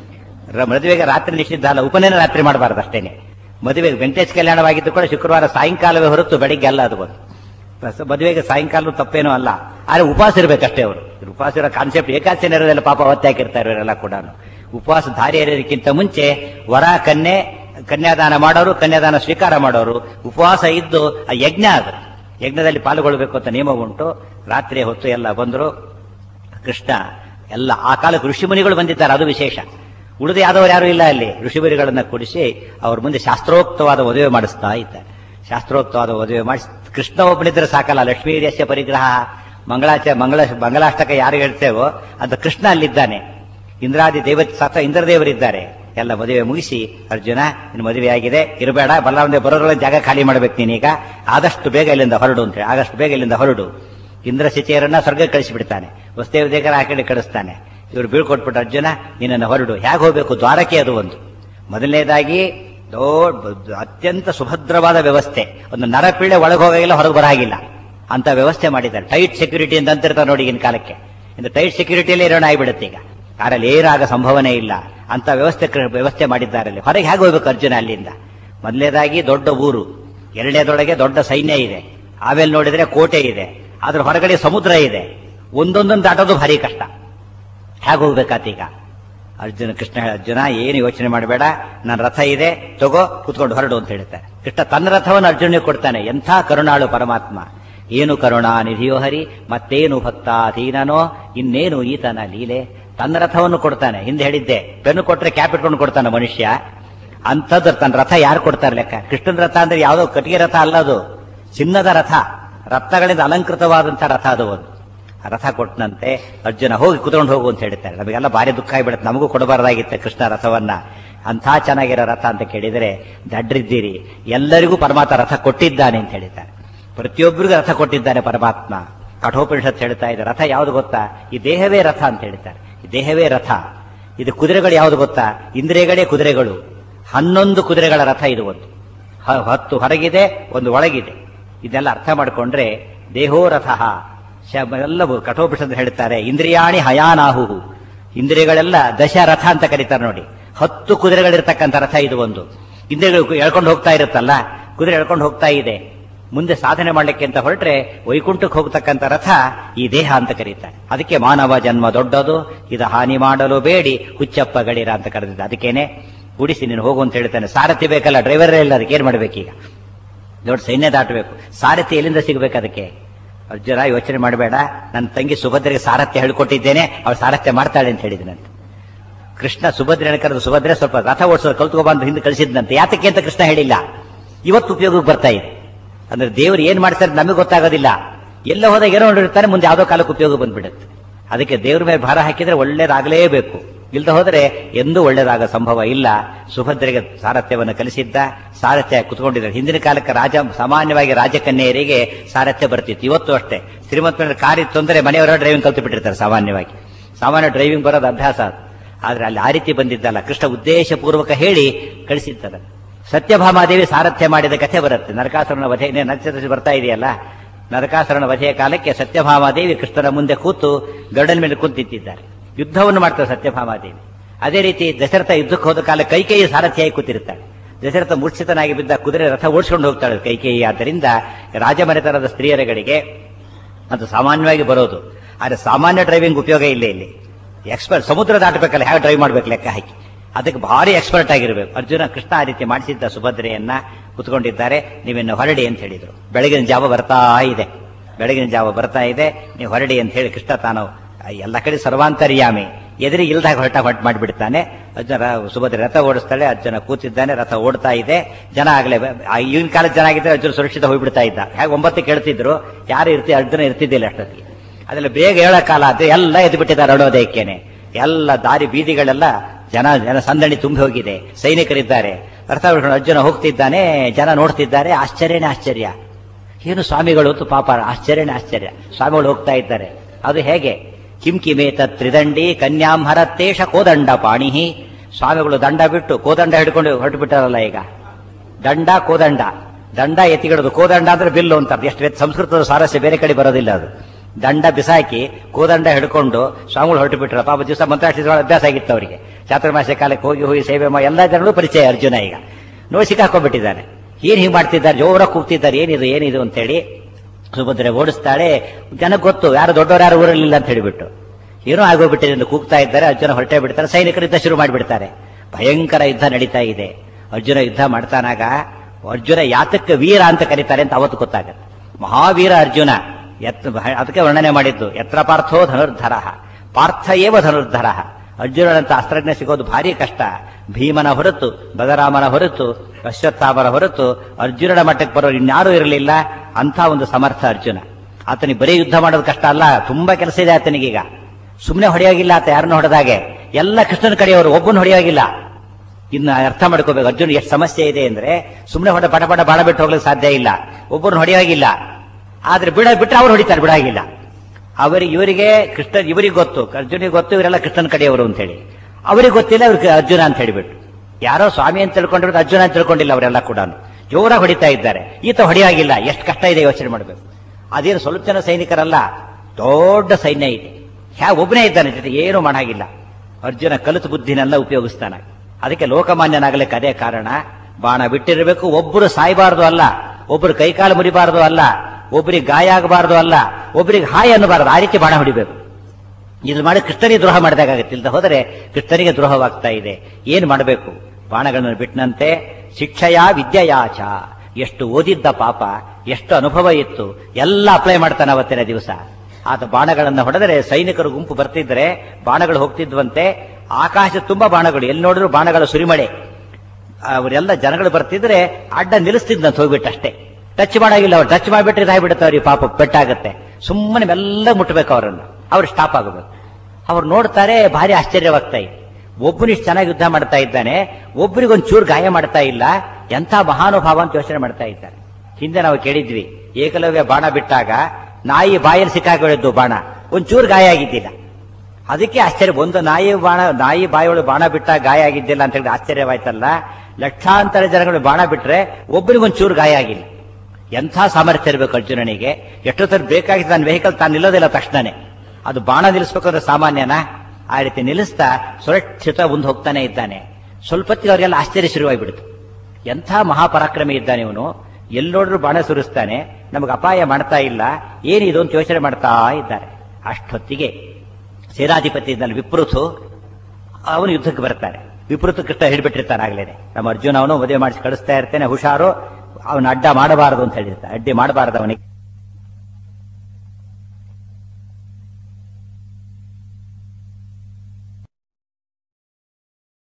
ರ- ಮದುವೆಗೆ ರಾತ್ರಿ ನಿಷಿದ್ಧ ಅಲ್ಲ ಉಪನಯನ ರಾತ್ರಿ ಮಾಡಬಾರ್ದು ಅಷ್ಟೇನೆ ಮದುವೆ ವೆಂಕಟೇಶ್ ಕಲ್ಯಾಣವಾಗಿದ್ದು ಕೂಡ ಶುಕ್ರವಾರ ಸಾಯಂಕಾಲವೇ ಹೊರತು ಬೆಳಿಗ್ಗೆ ಅಲ್ಲ ಅದು ಬಂದು ಬಸ್- ಮದುವೆಗೆ ಸಾಯಂಕಾಲ ತಪ್ಪೇನೂ ಅಲ್ಲ ಆದ್ರೆ ಉಪವಾಸ ಇರ್ಬೇಕಷ್ಟೇ ಅವರು ಉಪವಾಸ ಇರೋ ಕಾನ್ಸೆಪ್ಟ್ ಏಕಾದಶಿ ಇರೋದೆಲ್ಲ ಪಾಪ ಒತ್ತೆ ಹಾಕಿರ್ತಾರೆ ಇವರೆಲ್ಲ ಕೂಡ ಉಪವಾಸ ದಾರಿ ಏರೋದಕ್ಕಿಂತ ಮುಂಚೆ ವರ ಕನ್ಯೆ ಕನ್ಯಾದಾನ ಮಾಡೋರು ಕನ್ಯಾದಾನ ಸ್ವೀಕಾರ ಮಾಡೋರು ಉಪವಾಸ ಇದ್ದು ಆ ಯಜ್ಞ ಅದು ಯಜ್ಞದಲ್ಲಿ ಪಾಲ್ಗೊಳ್ಬೇಕು ಅಂತ ನಿಯಮ ಉಂಟು ರಾತ್ರಿ ಹೊತ್ತು ಎಲ್ಲ ಬಂದರು ಕೃಷ್ಣ ಎಲ್ಲ ಆ ಕಾಲಕ್ಕೆ ಋಷಿಮುನಿಗಳು ಬಂದಿದ್ದಾರೆ ಅದು ವಿಶೇಷ ಉಳಿದ ಯಾದವರು ಯಾರು ಇಲ್ಲ ಅಲ್ಲಿ ಋಷಿಮುನಿಗಳನ್ನ ಕೂಡಿಸಿ ಅವ್ರ ಮುಂದೆ ಶಾಸ್ತ್ರೋಕ್ತವಾದ ಮದುವೆ ಮಾಡಿಸ್ತಾ ಇದ್ದಾರೆ ಶಾಸ್ತ್ರೋಕ್ತವಾದ ಮದುವೆ ಮಾಡಿಸಿ ಕೃಷ್ಣ ಒಬ್ಬನಿದ್ರೆ ಸಾಕಲ್ಲ ಲಕ್ಷ್ಮೀ ಯಸ್ಯ ಪರಿಗ್ರಹ ಮಂಗಳಾಚ ಮಂಗಳ ಮಂಗಳಾಷ್ಟಕ ಯಾರು ಹೇಳ್ತೇವೋ ಅಂತ ಕೃಷ್ಣ ಅಲ್ಲಿದ್ದಾನೆ ಇಂದ್ರಾದಿ ದೇವ ಸತ ಇಂದ್ರದೇವರಿದ್ದಾರೆ ಎಲ್ಲ ಮದುವೆ ಮುಗಿಸಿ ಅರ್ಜುನ ನಿನ್ನ ಮದುವೆ ಆಗಿದೆ ಇರಬೇಡ ಬಲರಾಮದೇ ಬರೋದ್ರೊಳಗೆ ಜಾಗ ಖಾಲಿ ಮಾಡ್ಬೇಕು ನೀನೀಗ ಆದಷ್ಟು ಬೇಗ ಇಲ್ಲಿಂದ ಹೊರಡು ಅಂತ ಹೇಳಿ ಆದಷ್ಟು ಬೇಗ ಇಲ್ಲಿಂದ ಹೊರಡು ಇಂದ್ರ ಸಿಚಿಯರನ್ನ ಸ್ವರ್ಗ ಕಳಿಸಿಬಿಡ್ತಾನೆ ವಸುದೇವ ದೇವರ ಆ ಕಡೆ ಕಳಿಸ್ತಾನೆ ಇವರು ಬೀಳ್ಕೊಟ್ಬಿಟ್ಟು ಅರ್ಜುನ ನಿನ್ನನ್ನು ಹೊರಡು ಹೇಗೆ ಹೋಗ್ಬೇಕು ದ್ವಾರಕೆ ಅದು ಒಂದು ಮೊದಲನೇದಾಗಿ ದೊಡ್ಡ ಅತ್ಯಂತ ಸುಭದ್ರವಾದ ವ್ಯವಸ್ಥೆ ಒಂದು ನರಪೀಳೆ ಒಳಗೆ ಹೋಗಾಗಿಲ್ಲ ಹೊರಗೆ ಬರಾಗಿಲ್ಲ ಅಂತ ವ್ಯವಸ್ಥೆ ಮಾಡಿದ್ದಾರೆ ಟೈಟ್ ಸೆಕ್ಯೂರಿಟಿ ಅಂತ ಅಂತಿರ್ತಾರೆ ನೋಡಿ ಈಗಿನ ಕಾಲಕ್ಕೆ ಇಂದು ಟೈಟ್ ಸೆಕ್ಯೂರಿಟಿಯಲ್ಲೇ ಇರೋಣ ಆಗಿಬಿಡುತ್ತೆ ಈಗ ಕಾರಲ್ಲಿ ಏನಾಗ ಸಂಭವನೆ ಇಲ್ಲ ಅಂತ ವ್ಯವಸ್ಥೆ ಕ್ರ- ವ್ಯವಸ್ಥೆ ಮಾಡಿದ್ದಾರೆ ಅಲ್ಲಿ ಹೊರಗೆ ಹೇಗೆ ಹೋಗ್ಬೇಕು ಅರ್ಜುನ ಅಲ್ಲಿಂದ ಮೊದಲನೇದಾಗಿ ದೊಡ್ಡ ಊರು ಎರಡನೇದೊಳಗೆ ದೊಡ್ಡ ಸೈನ್ಯ ಇದೆ ಆಮೇಲೆ ನೋಡಿದ್ರೆ ಕೋಟೆ ಇದೆ ಅದ್ರ ಹೊರಗಡೆ ಸಮುದ್ರ ಇದೆ ಒಂದೊಂದನ್ನು ದಾಟೋದು ಭಾರಿ ಕಷ್ಟ ಹೇಗೆ ಹೋಗ್ಬೇಕಾತೀಗ ಅರ್ಜುನ ಕೃಷ್ಣ ಹೇಳ, ಅರ್ಜುನ ಏನು ಯೋಚನೆ ಮಾಡಬೇಡ ನನ್ನ ರಥ ಇದೆ ತಗೋ ಕುತ್ಕೊಂಡು ಹೊರಡು ಅಂತ ಹೇಳ್ತಾರೆ ಕೃಷ್ಣ ತನ್ನ ರಥವನ್ನು ಅರ್ಜುನಿಗೆ ಕೊಡ್ತಾನೆ ಎಂಥ ಕರುಣಾಳು ಪರಮಾತ್ಮ ಏನು ಕರುಣಾ ನಿಧಿಯೋ ಹರಿ ಮತ್ತೇನು ಭಕ್ತಾಧೀನನೋ ಇನ್ನೇನು ಈತನ ಲೀಲೆ ತನ್ನ ರಥವನ್ನು ಕೊಡ್ತಾನೆ ಹಿಂದೆ ಹೇಳಿದ್ದೆ ಪೆನ್ನು ಕೊಟ್ರೆ ಕ್ಯಾಪ್ ಇಟ್ಕೊಂಡು ಕೊಡ್ತಾನೆ ಮನುಷ್ಯ ಅಂಥದ್ದು ತನ್ನ ರಥ ಯಾರು ಕೊಡ್ತಾರೆ ಲೆಕ್ಕ ಕೃಷ್ಣನ ರಥ ಅಂದ್ರೆ ಯಾವುದೋ ಕಟ್ಟಿಗೆ ರಥ ಅಲ್ಲ ಅದು ಚಿನ್ನದ ರಥ ರತ್ನಗಳಿಂದ ಅಲಂಕೃತವಾದಂತಹ ರಥ ಅದು ಒಂದು ಆ ರಥ ಕೊಟ್ಟನಂತೆ ಅರ್ಜುನ ಹೋಗಿ ಕುತ್ಕೊಂಡು ಹೋಗು ಅಂತ ಹೇಳ್ತಾರೆ ನಮಗೆಲ್ಲ ಭಾರಿ ದುಃಖ ಆಗಿಬಿಡುತ್ತೆ ನಮಗೂ ಕೊಡಬಾರ್ದಾಗಿತ್ತೆ ಕೃಷ್ಣ ರಥವನ್ನ ಅಂಥ ಚೆನ್ನಾಗಿರೋ ರಥ ಅಂತ ಕೇಳಿದರೆ ದಡ್ರಿದ್ದೀರಿ ಎಲ್ಲರಿಗೂ ಪರಮಾತ್ಮ ರಥ ಕೊಟ್ಟಿದ್ದಾನೆ ಅಂತ ಹೇಳಿದ್ದಾರೆ ಪ್ರತಿಯೊಬ್ಬರಿಗೂ ರಥ ಕೊಟ್ಟಿದ್ದಾನೆ ಪರಮಾತ್ಮ ಕಠೋಪನಿಷತ್ ಹೇಳ್ತಾ ಇದೆ ರಥ ಯಾವುದು ಗೊತ್ತಾ ಈ ದೇಹವೇ ರಥ ಅಂತ ಹೇಳ್ತಾರೆ ಈ ದೇಹವೇ ರಥ ಇದು ಕುದುರೆಗಳು ಯಾವುದು ಗೊತ್ತಾ ಇಂದ್ರಿಯಗಳೇ ಕುದುರೆಗಳು ಹನ್ನೊಂದು ಕುದುರೆಗಳ ರಥ ಇದು ಒಂದು ಹ- ಹತ್ತು ಹೊರಗಿದೆ ಒಂದು ಒಳಗಿದೆ ಇದೆಲ್ಲ ಅರ್ಥ ಮಾಡಿಕೊಂಡ್ರೆ ದೇಹೋ ರಥ ಎಲ್ಲವೂ ಕಠೋಪನಿಷತ್ ಹೇಳ್ತಾರೆ ಇಂದ್ರಿಯಾಣಿ ಹಯಾನಾಹು ಇಂದ್ರಿಯಗಳೆಲ್ಲ ದಶರಥ ಅಂತ ಕರೀತಾರೆ ನೋಡಿ ಹತ್ತು ಕುದುರೆಗಳಿರ್ತಕ್ಕಂಥ ರಥ ಇದು ಒಂದು ಇಂದ್ರಿಯಗಳು ಎಳ್ಕೊಂಡು ಹೋಗ್ತಾ ಇರುತ್ತಲ್ಲ ಕುದುರೆ ಎಳ್ಕೊಂಡು ಹೋಗ್ತಾ ಇದೆ ಮುಂದೆ ಸಾಧನೆ ಮಾಡ್ಲಿಕ್ಕೆ ಅಂತ ಹೊರಟ್ರೆ ವೈಕುಂಠಕ್ಕೆ ಹೋಗ್ತಕ್ಕಂಥ ರಥ ಈ ದೇಹ ಅಂತ ಕರೀತಾರೆ ಅದಕ್ಕೆ ಮಾನವ ಜನ್ಮ ದೊಡ್ಡದು ಇದು ಹಾನಿ ಮಾಡಲು ಬೇಡಿ ಹುಚ್ಚಪ್ಪ ಗಡಿರ ಅಂತ ಕರೆದಿದ್ದ ಅದಕ್ಕೇನೆ ಉಡಿಸಿ ನೀನು ಹೋಗು ಅಂತ ಹೇಳ್ತಾನೆ ಸಾರಥಿ ಬೇಕಲ್ಲ ಡ್ರೈವರೇ ಇಲ್ಲ ಅದಕ್ಕೆ ಏನ್ ಮಾಡ್ಬೇಕೀಗ ದೊಡ್ಡ ಸೈನ್ಯ ದಾಟಬೇಕು ಸಾರಥಿ ಎಲ್ಲಿಂದ ಸಿಗ್ಬೇಕು ಅದಕ್ಕೆ ಅರ್ಜುನ ಯೋಚನೆ ಮಾಡಬೇಡ ನನ್ನ ತಂಗಿ ಸುಭದ್ರೆಗೆ ಸಾರಥ್ಯ ಹೇಳ್ಕೊಟ್ಟಿದ್ದೇನೆ ಅವಳು ಸಾರಥ್ಯ ಮಾಡ್ತಾಳೆ ಅಂತ ಹೇಳಿದನಂತೆ ಕೃಷ್ಣ ಸುಭದ್ರೆನ ಕರೆದು ಸುಭದ್ರೆ ಸ್ವಲ್ಪ ರಥ ಓಡಿಸೋದು ಕಲ್ತ್ಕೊಬಂದು ಹಿಂದೆ ಕಳಿಸಿದ್ನಂತೆ ಯಾತಕ್ಕೆ ಅಂತ ಕೃಷ್ಣ ಹೇಳಿಲ್ಲ ಇವತ್ತು ಉಪಯೋಗಕ್ಕೆ ಬರ್ತಾ ಇದೆ ಅಂದ್ರೆ ದೇವರು ಏನ್ ಮಾಡ್ತಾರೆ ನಮಗೆ ಗೊತ್ತಾಗೋದಿಲ್ಲ ಎಲ್ಲ ಹೋದಾಗ ಏನೋ ನೋಡಿರ್ತಾನೆ ಮುಂದೆ ಯಾವುದೋ ಕಾಲಕ್ಕೆ ಉಪಯೋಗ ಬಂದ್ಬಿಡುತ್ತೆ ಅದಕ್ಕೆ ದೇವ್ರ ಮೇಲೆ ಭಾರ ಹಾಕಿದ್ರೆ ಒಳ್ಳೇದಾಗಲೇಬೇಕು ಇಲ್ದ ಹೋದ್ರೆ ಎಂದೂ ಒಳ್ಳೇದಾಗ ಸಂಭವ ಇಲ್ಲ ಸುಭದ್ರೆಗೆ ಸಾರಥ್ಯವನ್ನು ಕಲಿಸಿದ್ದ ಸಾರಥ್ಯ ಕುತ್ಕೊಂಡಿದ್ದಾರೆ ಹಿಂದಿನ ಕಾಲಕ್ಕೆ ರಾಜ ಸಾಮಾನ್ಯವಾಗಿ ರಾಜಕನ್ಯೆಯರಿಗೆ ಸಾರಥ್ಯ ಬರ್ತಿತ್ತು ಇವತ್ತು ಅಷ್ಟೇ ಶ್ರೀಮಂತ ಕಾರ್ ಇತ್ತು ಅಂದ್ರೆ ಮನೆಯವರ ಡ್ರೈವಿಂಗ್ ಕಲ್ತು ಬಿಟ್ಟಿರ್ತಾರೆ ಸಾಮಾನ್ಯವಾಗಿ ಸಾಮಾನ್ಯ ಡ್ರೈವಿಂಗ್ ಬರೋದು ಅಭ್ಯಾಸ ಅದು ಆದ್ರೆ ಅಲ್ಲಿ ಆ ರೀತಿ ಬಂದಿದ್ದಲ್ಲ ಕೃಷ್ಣ ಉದ್ದೇಶಪೂರ್ವಕ ಹೇಳಿ ಕಳಿಸಿದ್ದದ ಸತ್ಯಭಾಮಾದೇವಿ ಸಾರಥ್ಯ ಮಾಡಿದ ಕಥೆ ಬರುತ್ತೆ ನರಕಾಸುರನ ವಧೆ ನಕ್ಷತ್ರ ಬರ್ತಾ ಇದೆಯಲ್ಲ ನರಕಾಸುರನ ವಧೆಯ ಕಾಲಕ್ಕೆ ಸತ್ಯಭಾಮಾದೇವಿ ಕೃಷ್ಣನ ಮುಂದೆ ಕೂತು ಗರುಡನ ಮೇಲೆ ಕುಂತಿದ್ದಾರೆ ಯುದ್ಧವನ್ನು ಮಾಡ್ತಾರೆ ಸತ್ಯಭಾಮಾದೇವಿ ಅದೇ ರೀತಿ ದಶರಥ ಯುದ್ಧಕ್ಕೆ ಹೋದ ಕಾಲ ಕೈಕೇಯಿ ಸಾರಥಿಯಾಗಿ ಕೂತಿರ್ತಾಳೆ ದಶರಥ ಮೂರ್ಛಿತನಾಗಿ ಬಿದ್ದ ಕುದುರೆ ರಥ ಓಡಿಸ್ಕೊಂಡು ಹೋಗ್ತಾಳೆ ಕೈಕೇಯಿ ಆದ್ದರಿಂದ ರಾಜಮನೆತನದ ಸ್ತ್ರೀಯರಗಳಿಗೆ ಅದು ಸಾಮಾನ್ಯವಾಗಿ ಬರೋದು ಆದ್ರೆ ಸಾಮಾನ್ಯ ಡ್ರೈವಿಂಗ್ ಉಪಯೋಗ ಇಲ್ಲ ಇಲ್ಲಿ ಎಕ್ಸ್ಪರ್ಟ್ ಸಮುದ್ರ ದಾಟಬೇಕಲ್ಲ ಹೇಗೆ ಡ್ರೈವ್ ಮಾಡ್ಬೇಕು ಲೆಕ್ಕ ಹಾಕಿ ಅದಕ್ಕೆ ಭಾರಿ ಎಕ್ಸ್ಪರ್ಟ್ ಆಗಿರಬೇಕು ಅರ್ಜುನ ಕೃಷ್ಣ ಆ ರೀತಿ ಮಾಡಿಸಿದ್ದ ಸುಭದ್ರೆಯನ್ನ ಕುತ್ಕೊಂಡಿದ್ದಾರೆ ನೀವಿನ್ನು ಹೊರಡಿ ಅಂತ ಹೇಳಿದ್ರು ಬೆಳಗಿನ ಜಾವ ಬರ್ತಾ ಇದೆ ಬೆಳಗಿನ ಜಾವ ಬರ್ತಾ ಇದೆ ನೀವು ಹೊರಡಿ ಅಂತ ಹೇಳಿ ಕೃಷ್ಣ ತಾನು ಎಲ್ಲ ಕಡೆ ಸರ್ವಾಂತರ್ಯಾಮಿ ಎದುರಿಗೆ ಇಲ್ದಾಗ ಹೊರಟ ಹೊರಟು ಮಾಡಿಬಿಡ್ತಾನೆ ಅರ್ಜುನ ರ- ಸುಭದ್ರೆ ರಥ ಓಡಿಸ್ತಾಳೆ ಅರ್ಜುನ ಕೂತಿದ್ದಾನೆ ರಥ ಓಡ್ತಾ ಇದೆ ಜನ ಆಗ್ಲೇ ಆ ಈಗಿನ ಕಾಲದ ಜನ ಆಗಿದ್ರೆ ಅರ್ಜುನ ಸುರಕ್ಷಿತ ಹೋಗ್ಬಿಡ್ತಾ ಇದ್ದ ಹೇಗೆ ಒಂಬತ್ತು ಕೇಳ್ತಿದ್ರು ಯಾರು ಇರ್ತಿ ಅರ್ಜುನ ಇರ್ತಿದ್ದಿಲ್ಲ ಅಷ್ಟೊತ್ತಿಗೆ ಅದ್ರಲ್ಲಿ ಬೇಗ ಹೇಳೋ ಕಾಲ ಅದು ಎಲ್ಲ ಎದ್ದು ಬಿಟ್ಟಿದ್ದಾರೆ ಅಡೋದಕ್ಕೇನೆ ಎಲ್ಲ ದಾರಿ ಬೀದಿಗಳೆಲ್ಲ ಜನ ಜನ ಸಂದಣಿ ತುಂಬಿ ಹೋಗಿದೆ ಸೈನಿಕರಿದ್ದಾರೆ ಅರ್ಥ ಮಾಡ್ಕೊಂಡು ಅರ್ಜುನ ಹೋಗ್ತಿದ್ದಾನೆ ಜನ ನೋಡ್ತಿದ್ದಾರೆ ಆಶ್ಚರ್ಯನೇ ಆಶ್ಚರ್ಯ ಏನು ಸ್ವಾಮಿಗಳು ಅಂತ ಪಾಪ ಆಶ್ಚರ್ಯನೇ ಆಶ್ಚರ್ಯ ಸ್ವಾಮಿಗಳು ಹೋಗ್ತಾ ಇದ್ದಾರೆ ಅದು ಹೇಗೆ ಕಿಂ ಕಿಮೇತ ತ್ರಿದಂಡಿ ಕನ್ಯಾಂ ಹರತ್ತೇಶ ಕೋದಂಡ ಪಾಣಿಹಿ ಸ್ವಾಮಿಗಳು ದಂಡ ಬಿಟ್ಟು ಕೋದಂಡ ಹಿಡ್ಕೊಂಡು ಹೊರಟು ಬಿಟ್ಟಾರಲ್ಲ ಈಗ ದಂಡ ಕೋದಂಡ ದಂಡ ಎತ್ತಿಗಿಡೋದು ಕೋದಂಡ ಅಂದ್ರೆ ಬಿಲ್ಲು ಅಂತಾರೆ ಎಷ್ಟು ವ್ಯತ್- ಸಂಸ್ಕೃತದ ಸಾರಸ್ಯ ಬೇರೆ ಕಡೆ ಬರೋದಿಲ್ಲ ಅದು ದಂಡ ಬಿಸಾಕಿ ಕೋದಂಡ ಹಿಡ್ಕೊಂಡು ಸ್ವಾಮಿಗಳು ಹೊರಟು ಬಿಟ್ರ ಪಾಪ ದಿವಸ ಮಂತ್ರಾಕ್ಷರ ಅಭ್ಯಾಸ ಆಗಿತ್ತು ಅವರಿಗೆ ಚಾತುರ್ಮಾಸ ಕಾಲಕ್ಕೆ ಹೋಗಿ ಹೋಗಿ ಸೇವೆ ಮಾಡಿ ಎಲ್ಲ ಜನಗಳು ಪರಿಚಯ ಅರ್ಜುನ ಈಗ ನೋಡಿ ಸಿಕ್ಕಾಕೊಂಡ್ಬಿಟ್ಟಿದ್ದಾನೆ ಏನ್ ಹೀಗೆ ಮಾಡ್ತಿದ್ದಾರೆ ಜೋರ ಕೂಗ್ತಿದ್ದಾರೆ ಏನಿದು ಏನಿದು ಅಂತೇಳಿ ಸುಭದ್ರೆ ಓಡಿಸ್ತಾಳೆ ಜನಕ್ಕೆ ಗೊತ್ತು ಯಾರು ದೊಡ್ಡವರು ಯಾರು ಊರಲ್ಲಿಲ್ಲ ಅಂತ ಹೇಳಿಬಿಟ್ಟು ಏನೋ ಆಗೋಗ್ಬಿಟ್ಟಿದೆ ಎಂದು ಕೂಗ್ತಾ ಇದ್ದಾರೆ ಅರ್ಜುನ ಹೊರಟೇ ಬಿಡ್ತಾರೆ ಸೈನಿಕರು ಯುದ್ಧ ಶುರು ಮಾಡಿಬಿಡ್ತಾರೆ ಭಯಂಕರ ಯುದ್ಧ ನಡೀತಾ ಇದೆ ಅರ್ಜುನ ಯುದ್ಧ ಮಾಡ್ತಾನಾಗ ಅರ್ಜುನ ಯಾತಕ್ಕೆ ವೀರ ಅಂತ ಕರೀತಾರೆ ಅಂತ ಅವತ್ತು ಗೊತ್ತಾಗತ್ತೆ ಮಹಾವೀರ ಅರ್ಜುನ ಎತ್ ಅದಕ್ಕೆ ವರ್ಣನೆ ಮಾಡಿದ್ದು ಎತ್ರ ಪಾರ್ಥೋ ಧನುರ್ಧರ ಪಾರ್ಥ ಏವ ಧನುರ್ಧರ ಅರ್ಜುನನಂತ ಅಸ್ತ್ರಜ್ಞ ಸಿಗೋದು ಭಾರಿ ಕಷ್ಟ ಭೀಮನ ಹೊರತು ಬಲರಾಮನ ಹೊರತು ಅಶ್ವತ್ಥಾಮನ ಹೊರತು ಅರ್ಜುನನ ಮಟ್ಟಕ್ಕೆ ಬರೋರು ಇನ್ಯಾರೂ ಇರಲಿಲ್ಲ ಅಂತ ಒಂದು ಸಮರ್ಥ ಅರ್ಜುನ ಆತನಿಗೆ ಬರೀ ಯುದ್ಧ ಮಾಡೋದು ಕಷ್ಟ ಅಲ್ಲ ತುಂಬಾ ಕೆಲಸ ಇದೆ ಆತನಿಗೀಗ ಸುಮ್ಮನೆ ಹೊಡೆಯೋಗಿಲ್ಲ ಆತ ಯಾರನ್ನ ಹೊಡೆದಾಗೆ ಎಲ್ಲ ಕೃಷ್ಣನ ಕಡೆಯವರು ಒಬ್ಬನ ಹೊಡೆಯೋಗಿಲ್ಲ ಇನ್ನು ಅರ್ಥ ಮಾಡ್ಕೋಬೇಕು ಅರ್ಜುನ್ ಎಷ್ಟು ಸಮಸ್ಯೆ ಇದೆ ಅಂದ್ರೆ ಸುಮ್ಮನೆ ಹೊಡೆ ಪಟ ಪಟ ಬಾಳ ಬಿಟ್ಟು ಹೋಗ್ಲಿಕ್ಕೆ ಸಾಧ್ಯ ಇಲ್ಲ ಒಬ್ಬರನ್ನ ಹೊಡೆಯೋಗಿಲ್ಲ ಆದ್ರೆ ಬಿಡ ಬಿಟ್ಟರೆ ಅವ್ರು ಹೊಡಿತಾರೆ ಬಿಡಾಗಿಲ್ಲ ಅವರಿಗೆ ಇವರಿಗೆ ಕೃಷ್ಣ ಇವರಿಗೆ ಗೊತ್ತು ಅರ್ಜುನಿಗೆ ಗೊತ್ತು ಇವರೆಲ್ಲ ಕೃಷ್ಣನ ಕಡೆಯವರು ಅಂತ ಹೇಳಿ ಅವರಿಗೆ ಗೊತ್ತಿಲ್ಲ ಇವ್ರಿಗೆ ಅರ್ಜುನ ಅಂತ ಹೇಳಿಬಿಟ್ಟು ಯಾರೋ ಸ್ವಾಮಿ ಅಂತ ತಿಳ್ಕೊಂಡಿರೋದು ಅರ್ಜುನ ಅಂತ ತಿಳ್ಕೊಂಡಿಲ್ಲ ಅವರೆಲ್ಲ ಕೂಡ ಜೋರಾಗಿ ಹೊಡಿತಾ ಇದ್ದಾರೆ ಈತ ಹೊಡೆಯಾಗಿಲ್ಲ ಎಷ್ಟು ಕಷ್ಟ ಇದೆ ಯೋಚನೆ ಮಾಡಬೇಕು ಅದೇನು ಸ್ವಲ್ಪ ಜನ ಸೈನಿಕರಲ್ಲ ದೊಡ್ಡ ಸೈನ್ಯ ಇದೆ ಹ್ಯಾ ಒಬ್ಬನೇ ಇದ್ದಾನೆ ಜೊತೆ ಏನು ಮಾಡಾಗಿಲ್ಲ ಅರ್ಜುನ ಕಲಿತು ಬುದ್ಧಿನೆಲ್ಲ ಉಪಯೋಗಿಸ್ತಾನೆ ಅದಕ್ಕೆ ಲೋಕಮಾನ್ಯನಾಗಲಿಕ್ಕೆ ಅದೇ ಕಾರಣ ಬಾಣ ಬಿಟ್ಟಿರಬೇಕು ಒಬ್ಬರು ಸಾಯಬಾರದು ಅಲ್ಲ ಒಬ್ಬರು ಕೈಕಾಲು ಮುರಿಬಾರದು ಅಲ್ಲ ಒಬ್ಬರಿಗೆ ಗಾಯ ಆಗಬಾರದು ಅಲ್ಲ ಒಬ್ಬರಿಗೆ ಹಾಯ್ ಅನ್ನಬಾರದು ಆ ರೀತಿ ಬಾಣ ಹೊಡಿಬೇಕು ಇದು ಮಾಡಿ ಕೃಷ್ಣನಿಗೆ ದ್ರೋಹ ಮಾಡಿದಾಗತ್ತೆ ಇಲ್ದ ಹೋದರೆ ಕೃಷ್ಣನಿಗೆ ದ್ರೋಹವಾಗ್ತಾ ಇದೆ ಏನು ಮಾಡಬೇಕು ಬಾಣಗಳನ್ನು ಬಿಟ್ಟನಂತೆ ಶಿಕ್ಷಯ ವಿದ್ಯೆಯಾಚ ಎಷ್ಟು ಓದಿದ್ದ ಪಾಪ ಎಷ್ಟು ಅನುಭವ ಇತ್ತು ಎಲ್ಲ ಅಪ್ಲೈ ಮಾಡ್ತಾನೆ ಅವತ್ತಿನ ದಿವಸ ಆತ ಬಾಣಗಳನ್ನು ಹೊಡೆದರೆ ಸೈನಿಕರು ಗುಂಪು ಬರ್ತಿದ್ರೆ ಬಾಣಗಳು ಹೋಗ್ತಿದ್ವಂತೆ ಆಕಾಶ ತುಂಬಾ ಬಾಣಗಳು ಎಲ್ಲಿ ನೋಡಿದ್ರು ಬಾಣಗಳ ಸುರಿಮಳೆ ಅವರೆಲ್ಲ ಜನಗಳು ಬರ್ತಿದ್ರೆ ಅಡ್ಡ ನಿಲ್ಲಿಸ್ತಿದ್ನಂತ ಹೋಗ್ಬಿಟ್ಟು ಅಷ್ಟೇ ಟಚ್ ಮಾಡಾಗಿಲ್ಲ ಅವ್ರು ಟಚ್ ಮಾಡಿಬಿಟ್ರೆ ಇದಾಗ್ಬಿಡುತ್ತೆ ಅವ್ರಿಗೆ ಪಾಪ ಪೆಟ್ಟಾಗುತ್ತೆ ಸುಮ್ಮನೆ ಮೆಲ್ಲ ಮುಟ್ಟಬೇಕು ಅವರನ್ನು ಅವ್ರು ಸ್ಟಾಪ್ ಆಗಬೇಕು ಅವ್ರು ನೋಡ್ತಾರೆ ಭಾರಿ ಆಶ್ಚರ್ಯವಾಗ್ತಾ ಇದೆ ಒಬ್ಬನಿಷ್ಟು ಚೆನ್ನಾಗಿ ಯುದ್ಧ ಮಾಡ್ತಾ ಇದ್ದಾನೆ ಒಬ್ಬರಿಗೊಂದು ಚೂರು ಗಾಯ ಮಾಡ್ತಾ ಇಲ್ಲ ಎಂಥ ಮಹಾನುಭಾವ ಅಂತ ಯೋಚನೆ ಮಾಡ್ತಾ ಇದ್ದಾರೆ ಹಿಂದೆ ನಾವು ಕೇಳಿದ್ವಿ ಏಕಲವ್ಯ ಬಾಣ ಬಿಟ್ಟಾಗ ನಾಯಿ ಬಾಯಲ್ಲಿ ಸಿಕ್ಕಾಕೊಂಡಿದ್ದು ಬಾಣ ಒಂಚೂರು ಗಾಯ ಆಗಿದ್ದಿಲ್ಲ ಅದಕ್ಕೆ ಆಶ್ಚರ್ಯ ಒಂದು ನಾಯಿ ಬಾಣ ನಾಯಿ ಬಾಯಿಯೊಳಗೆ ಬಾಣ ಬಿಟ್ಟಾಗ ಗಾಯ ಆಗಿದ್ದಿಲ್ಲ ಅಂತ ಹೇಳಿ ಆಶ್ಚರ್ಯವಾಯ್ತಲ್ಲ ಲಕ್ಷಾಂತರ ಜನಗಳು ಬಾಣ ಬಿಟ್ರೆ ಒಬ್ಬರಿಗೊಂಚೂರು ಗಾಯ ಆಗಿಲ್ಲ ಎಂಥ ಸಾಮರ್ಥ್ಯ ಇರಬೇಕು ಅರ್ಜುನನಿಗೆ ಎಷ್ಟೊತ್ತರ ಬೇಕಾಗಿತ್ತು ನನ್ನ ವೆಹಿಕಲ್ ತಾನು ನಿಲ್ಲೋದಿಲ್ಲ ತಕ್ಷಣನೇ ಅದು ಬಾಣ ನಿಲ್ಲಿಸ್ಬೇಕಂದ್ರೆ ಸಾಮಾನ್ಯನಾ ಆ ರೀತಿ ನಿಲ್ಲಿಸ್ತಾ ಸುರಕ್ಷಿತ ಮುಂದೆ ಹೋಗ್ತಾನೆ ಇದ್ದಾನೆ ಸ್ವಲ್ಪ ಹೊತ್ತಿಗೆ ಅವರಿಗೆಲ್ಲ ಆಶ್ಚರ್ಯ ಶುರುವಾಗ್ಬಿಡ್ತು ಎಂಥ ಮಹಾಪರಾಕ್ರಮಿ ಇದ್ದಾನೆ ಇವನು ಎಲ್ಲೋಡ್ರು ಬಾಣ ಸುರಿಸ್ತಾನೆ ನಮಗೆ ಅಪಾಯ ಮಾಡ್ತಾ ಇಲ್ಲ ಏನಿದು ಅಂತ ಯೋಚನೆ ಮಾಡ್ತಾ ಇದ್ದಾರೆ ಅಷ್ಟೊತ್ತಿಗೆ ಸೇನಾಧಿಪತಿ ಇದ್ದಲ್ಲಿ ವಿಪ್ರುತು ಅವನು ಯುದ್ಧಕ್ಕೆ ಬರ್ತಾರೆ ವಿಪೃತ ಕೃಷ್ಣ ಹಿಡ್ಬಿಟ್ಟಿರ್ತಾನೆ ಆಗ್ಲೇನೆ ನಮ್ಮ ಅರ್ಜುನ ಅವನು ಮದುವೆ ಮಾಡಿಸಿ ಕಳಿಸ್ತಾ ಇರ್ತೇನೆ ಹುಷಾರು ಅವನ ಅಡ್ಡ ಮಾಡಬಾರದು ಅಂತ ಹೇಳಿರ್ತಾನೆ ಅಡ್ಡಿ ಮಾಡಬಾರದು ಅವನಿಗೆ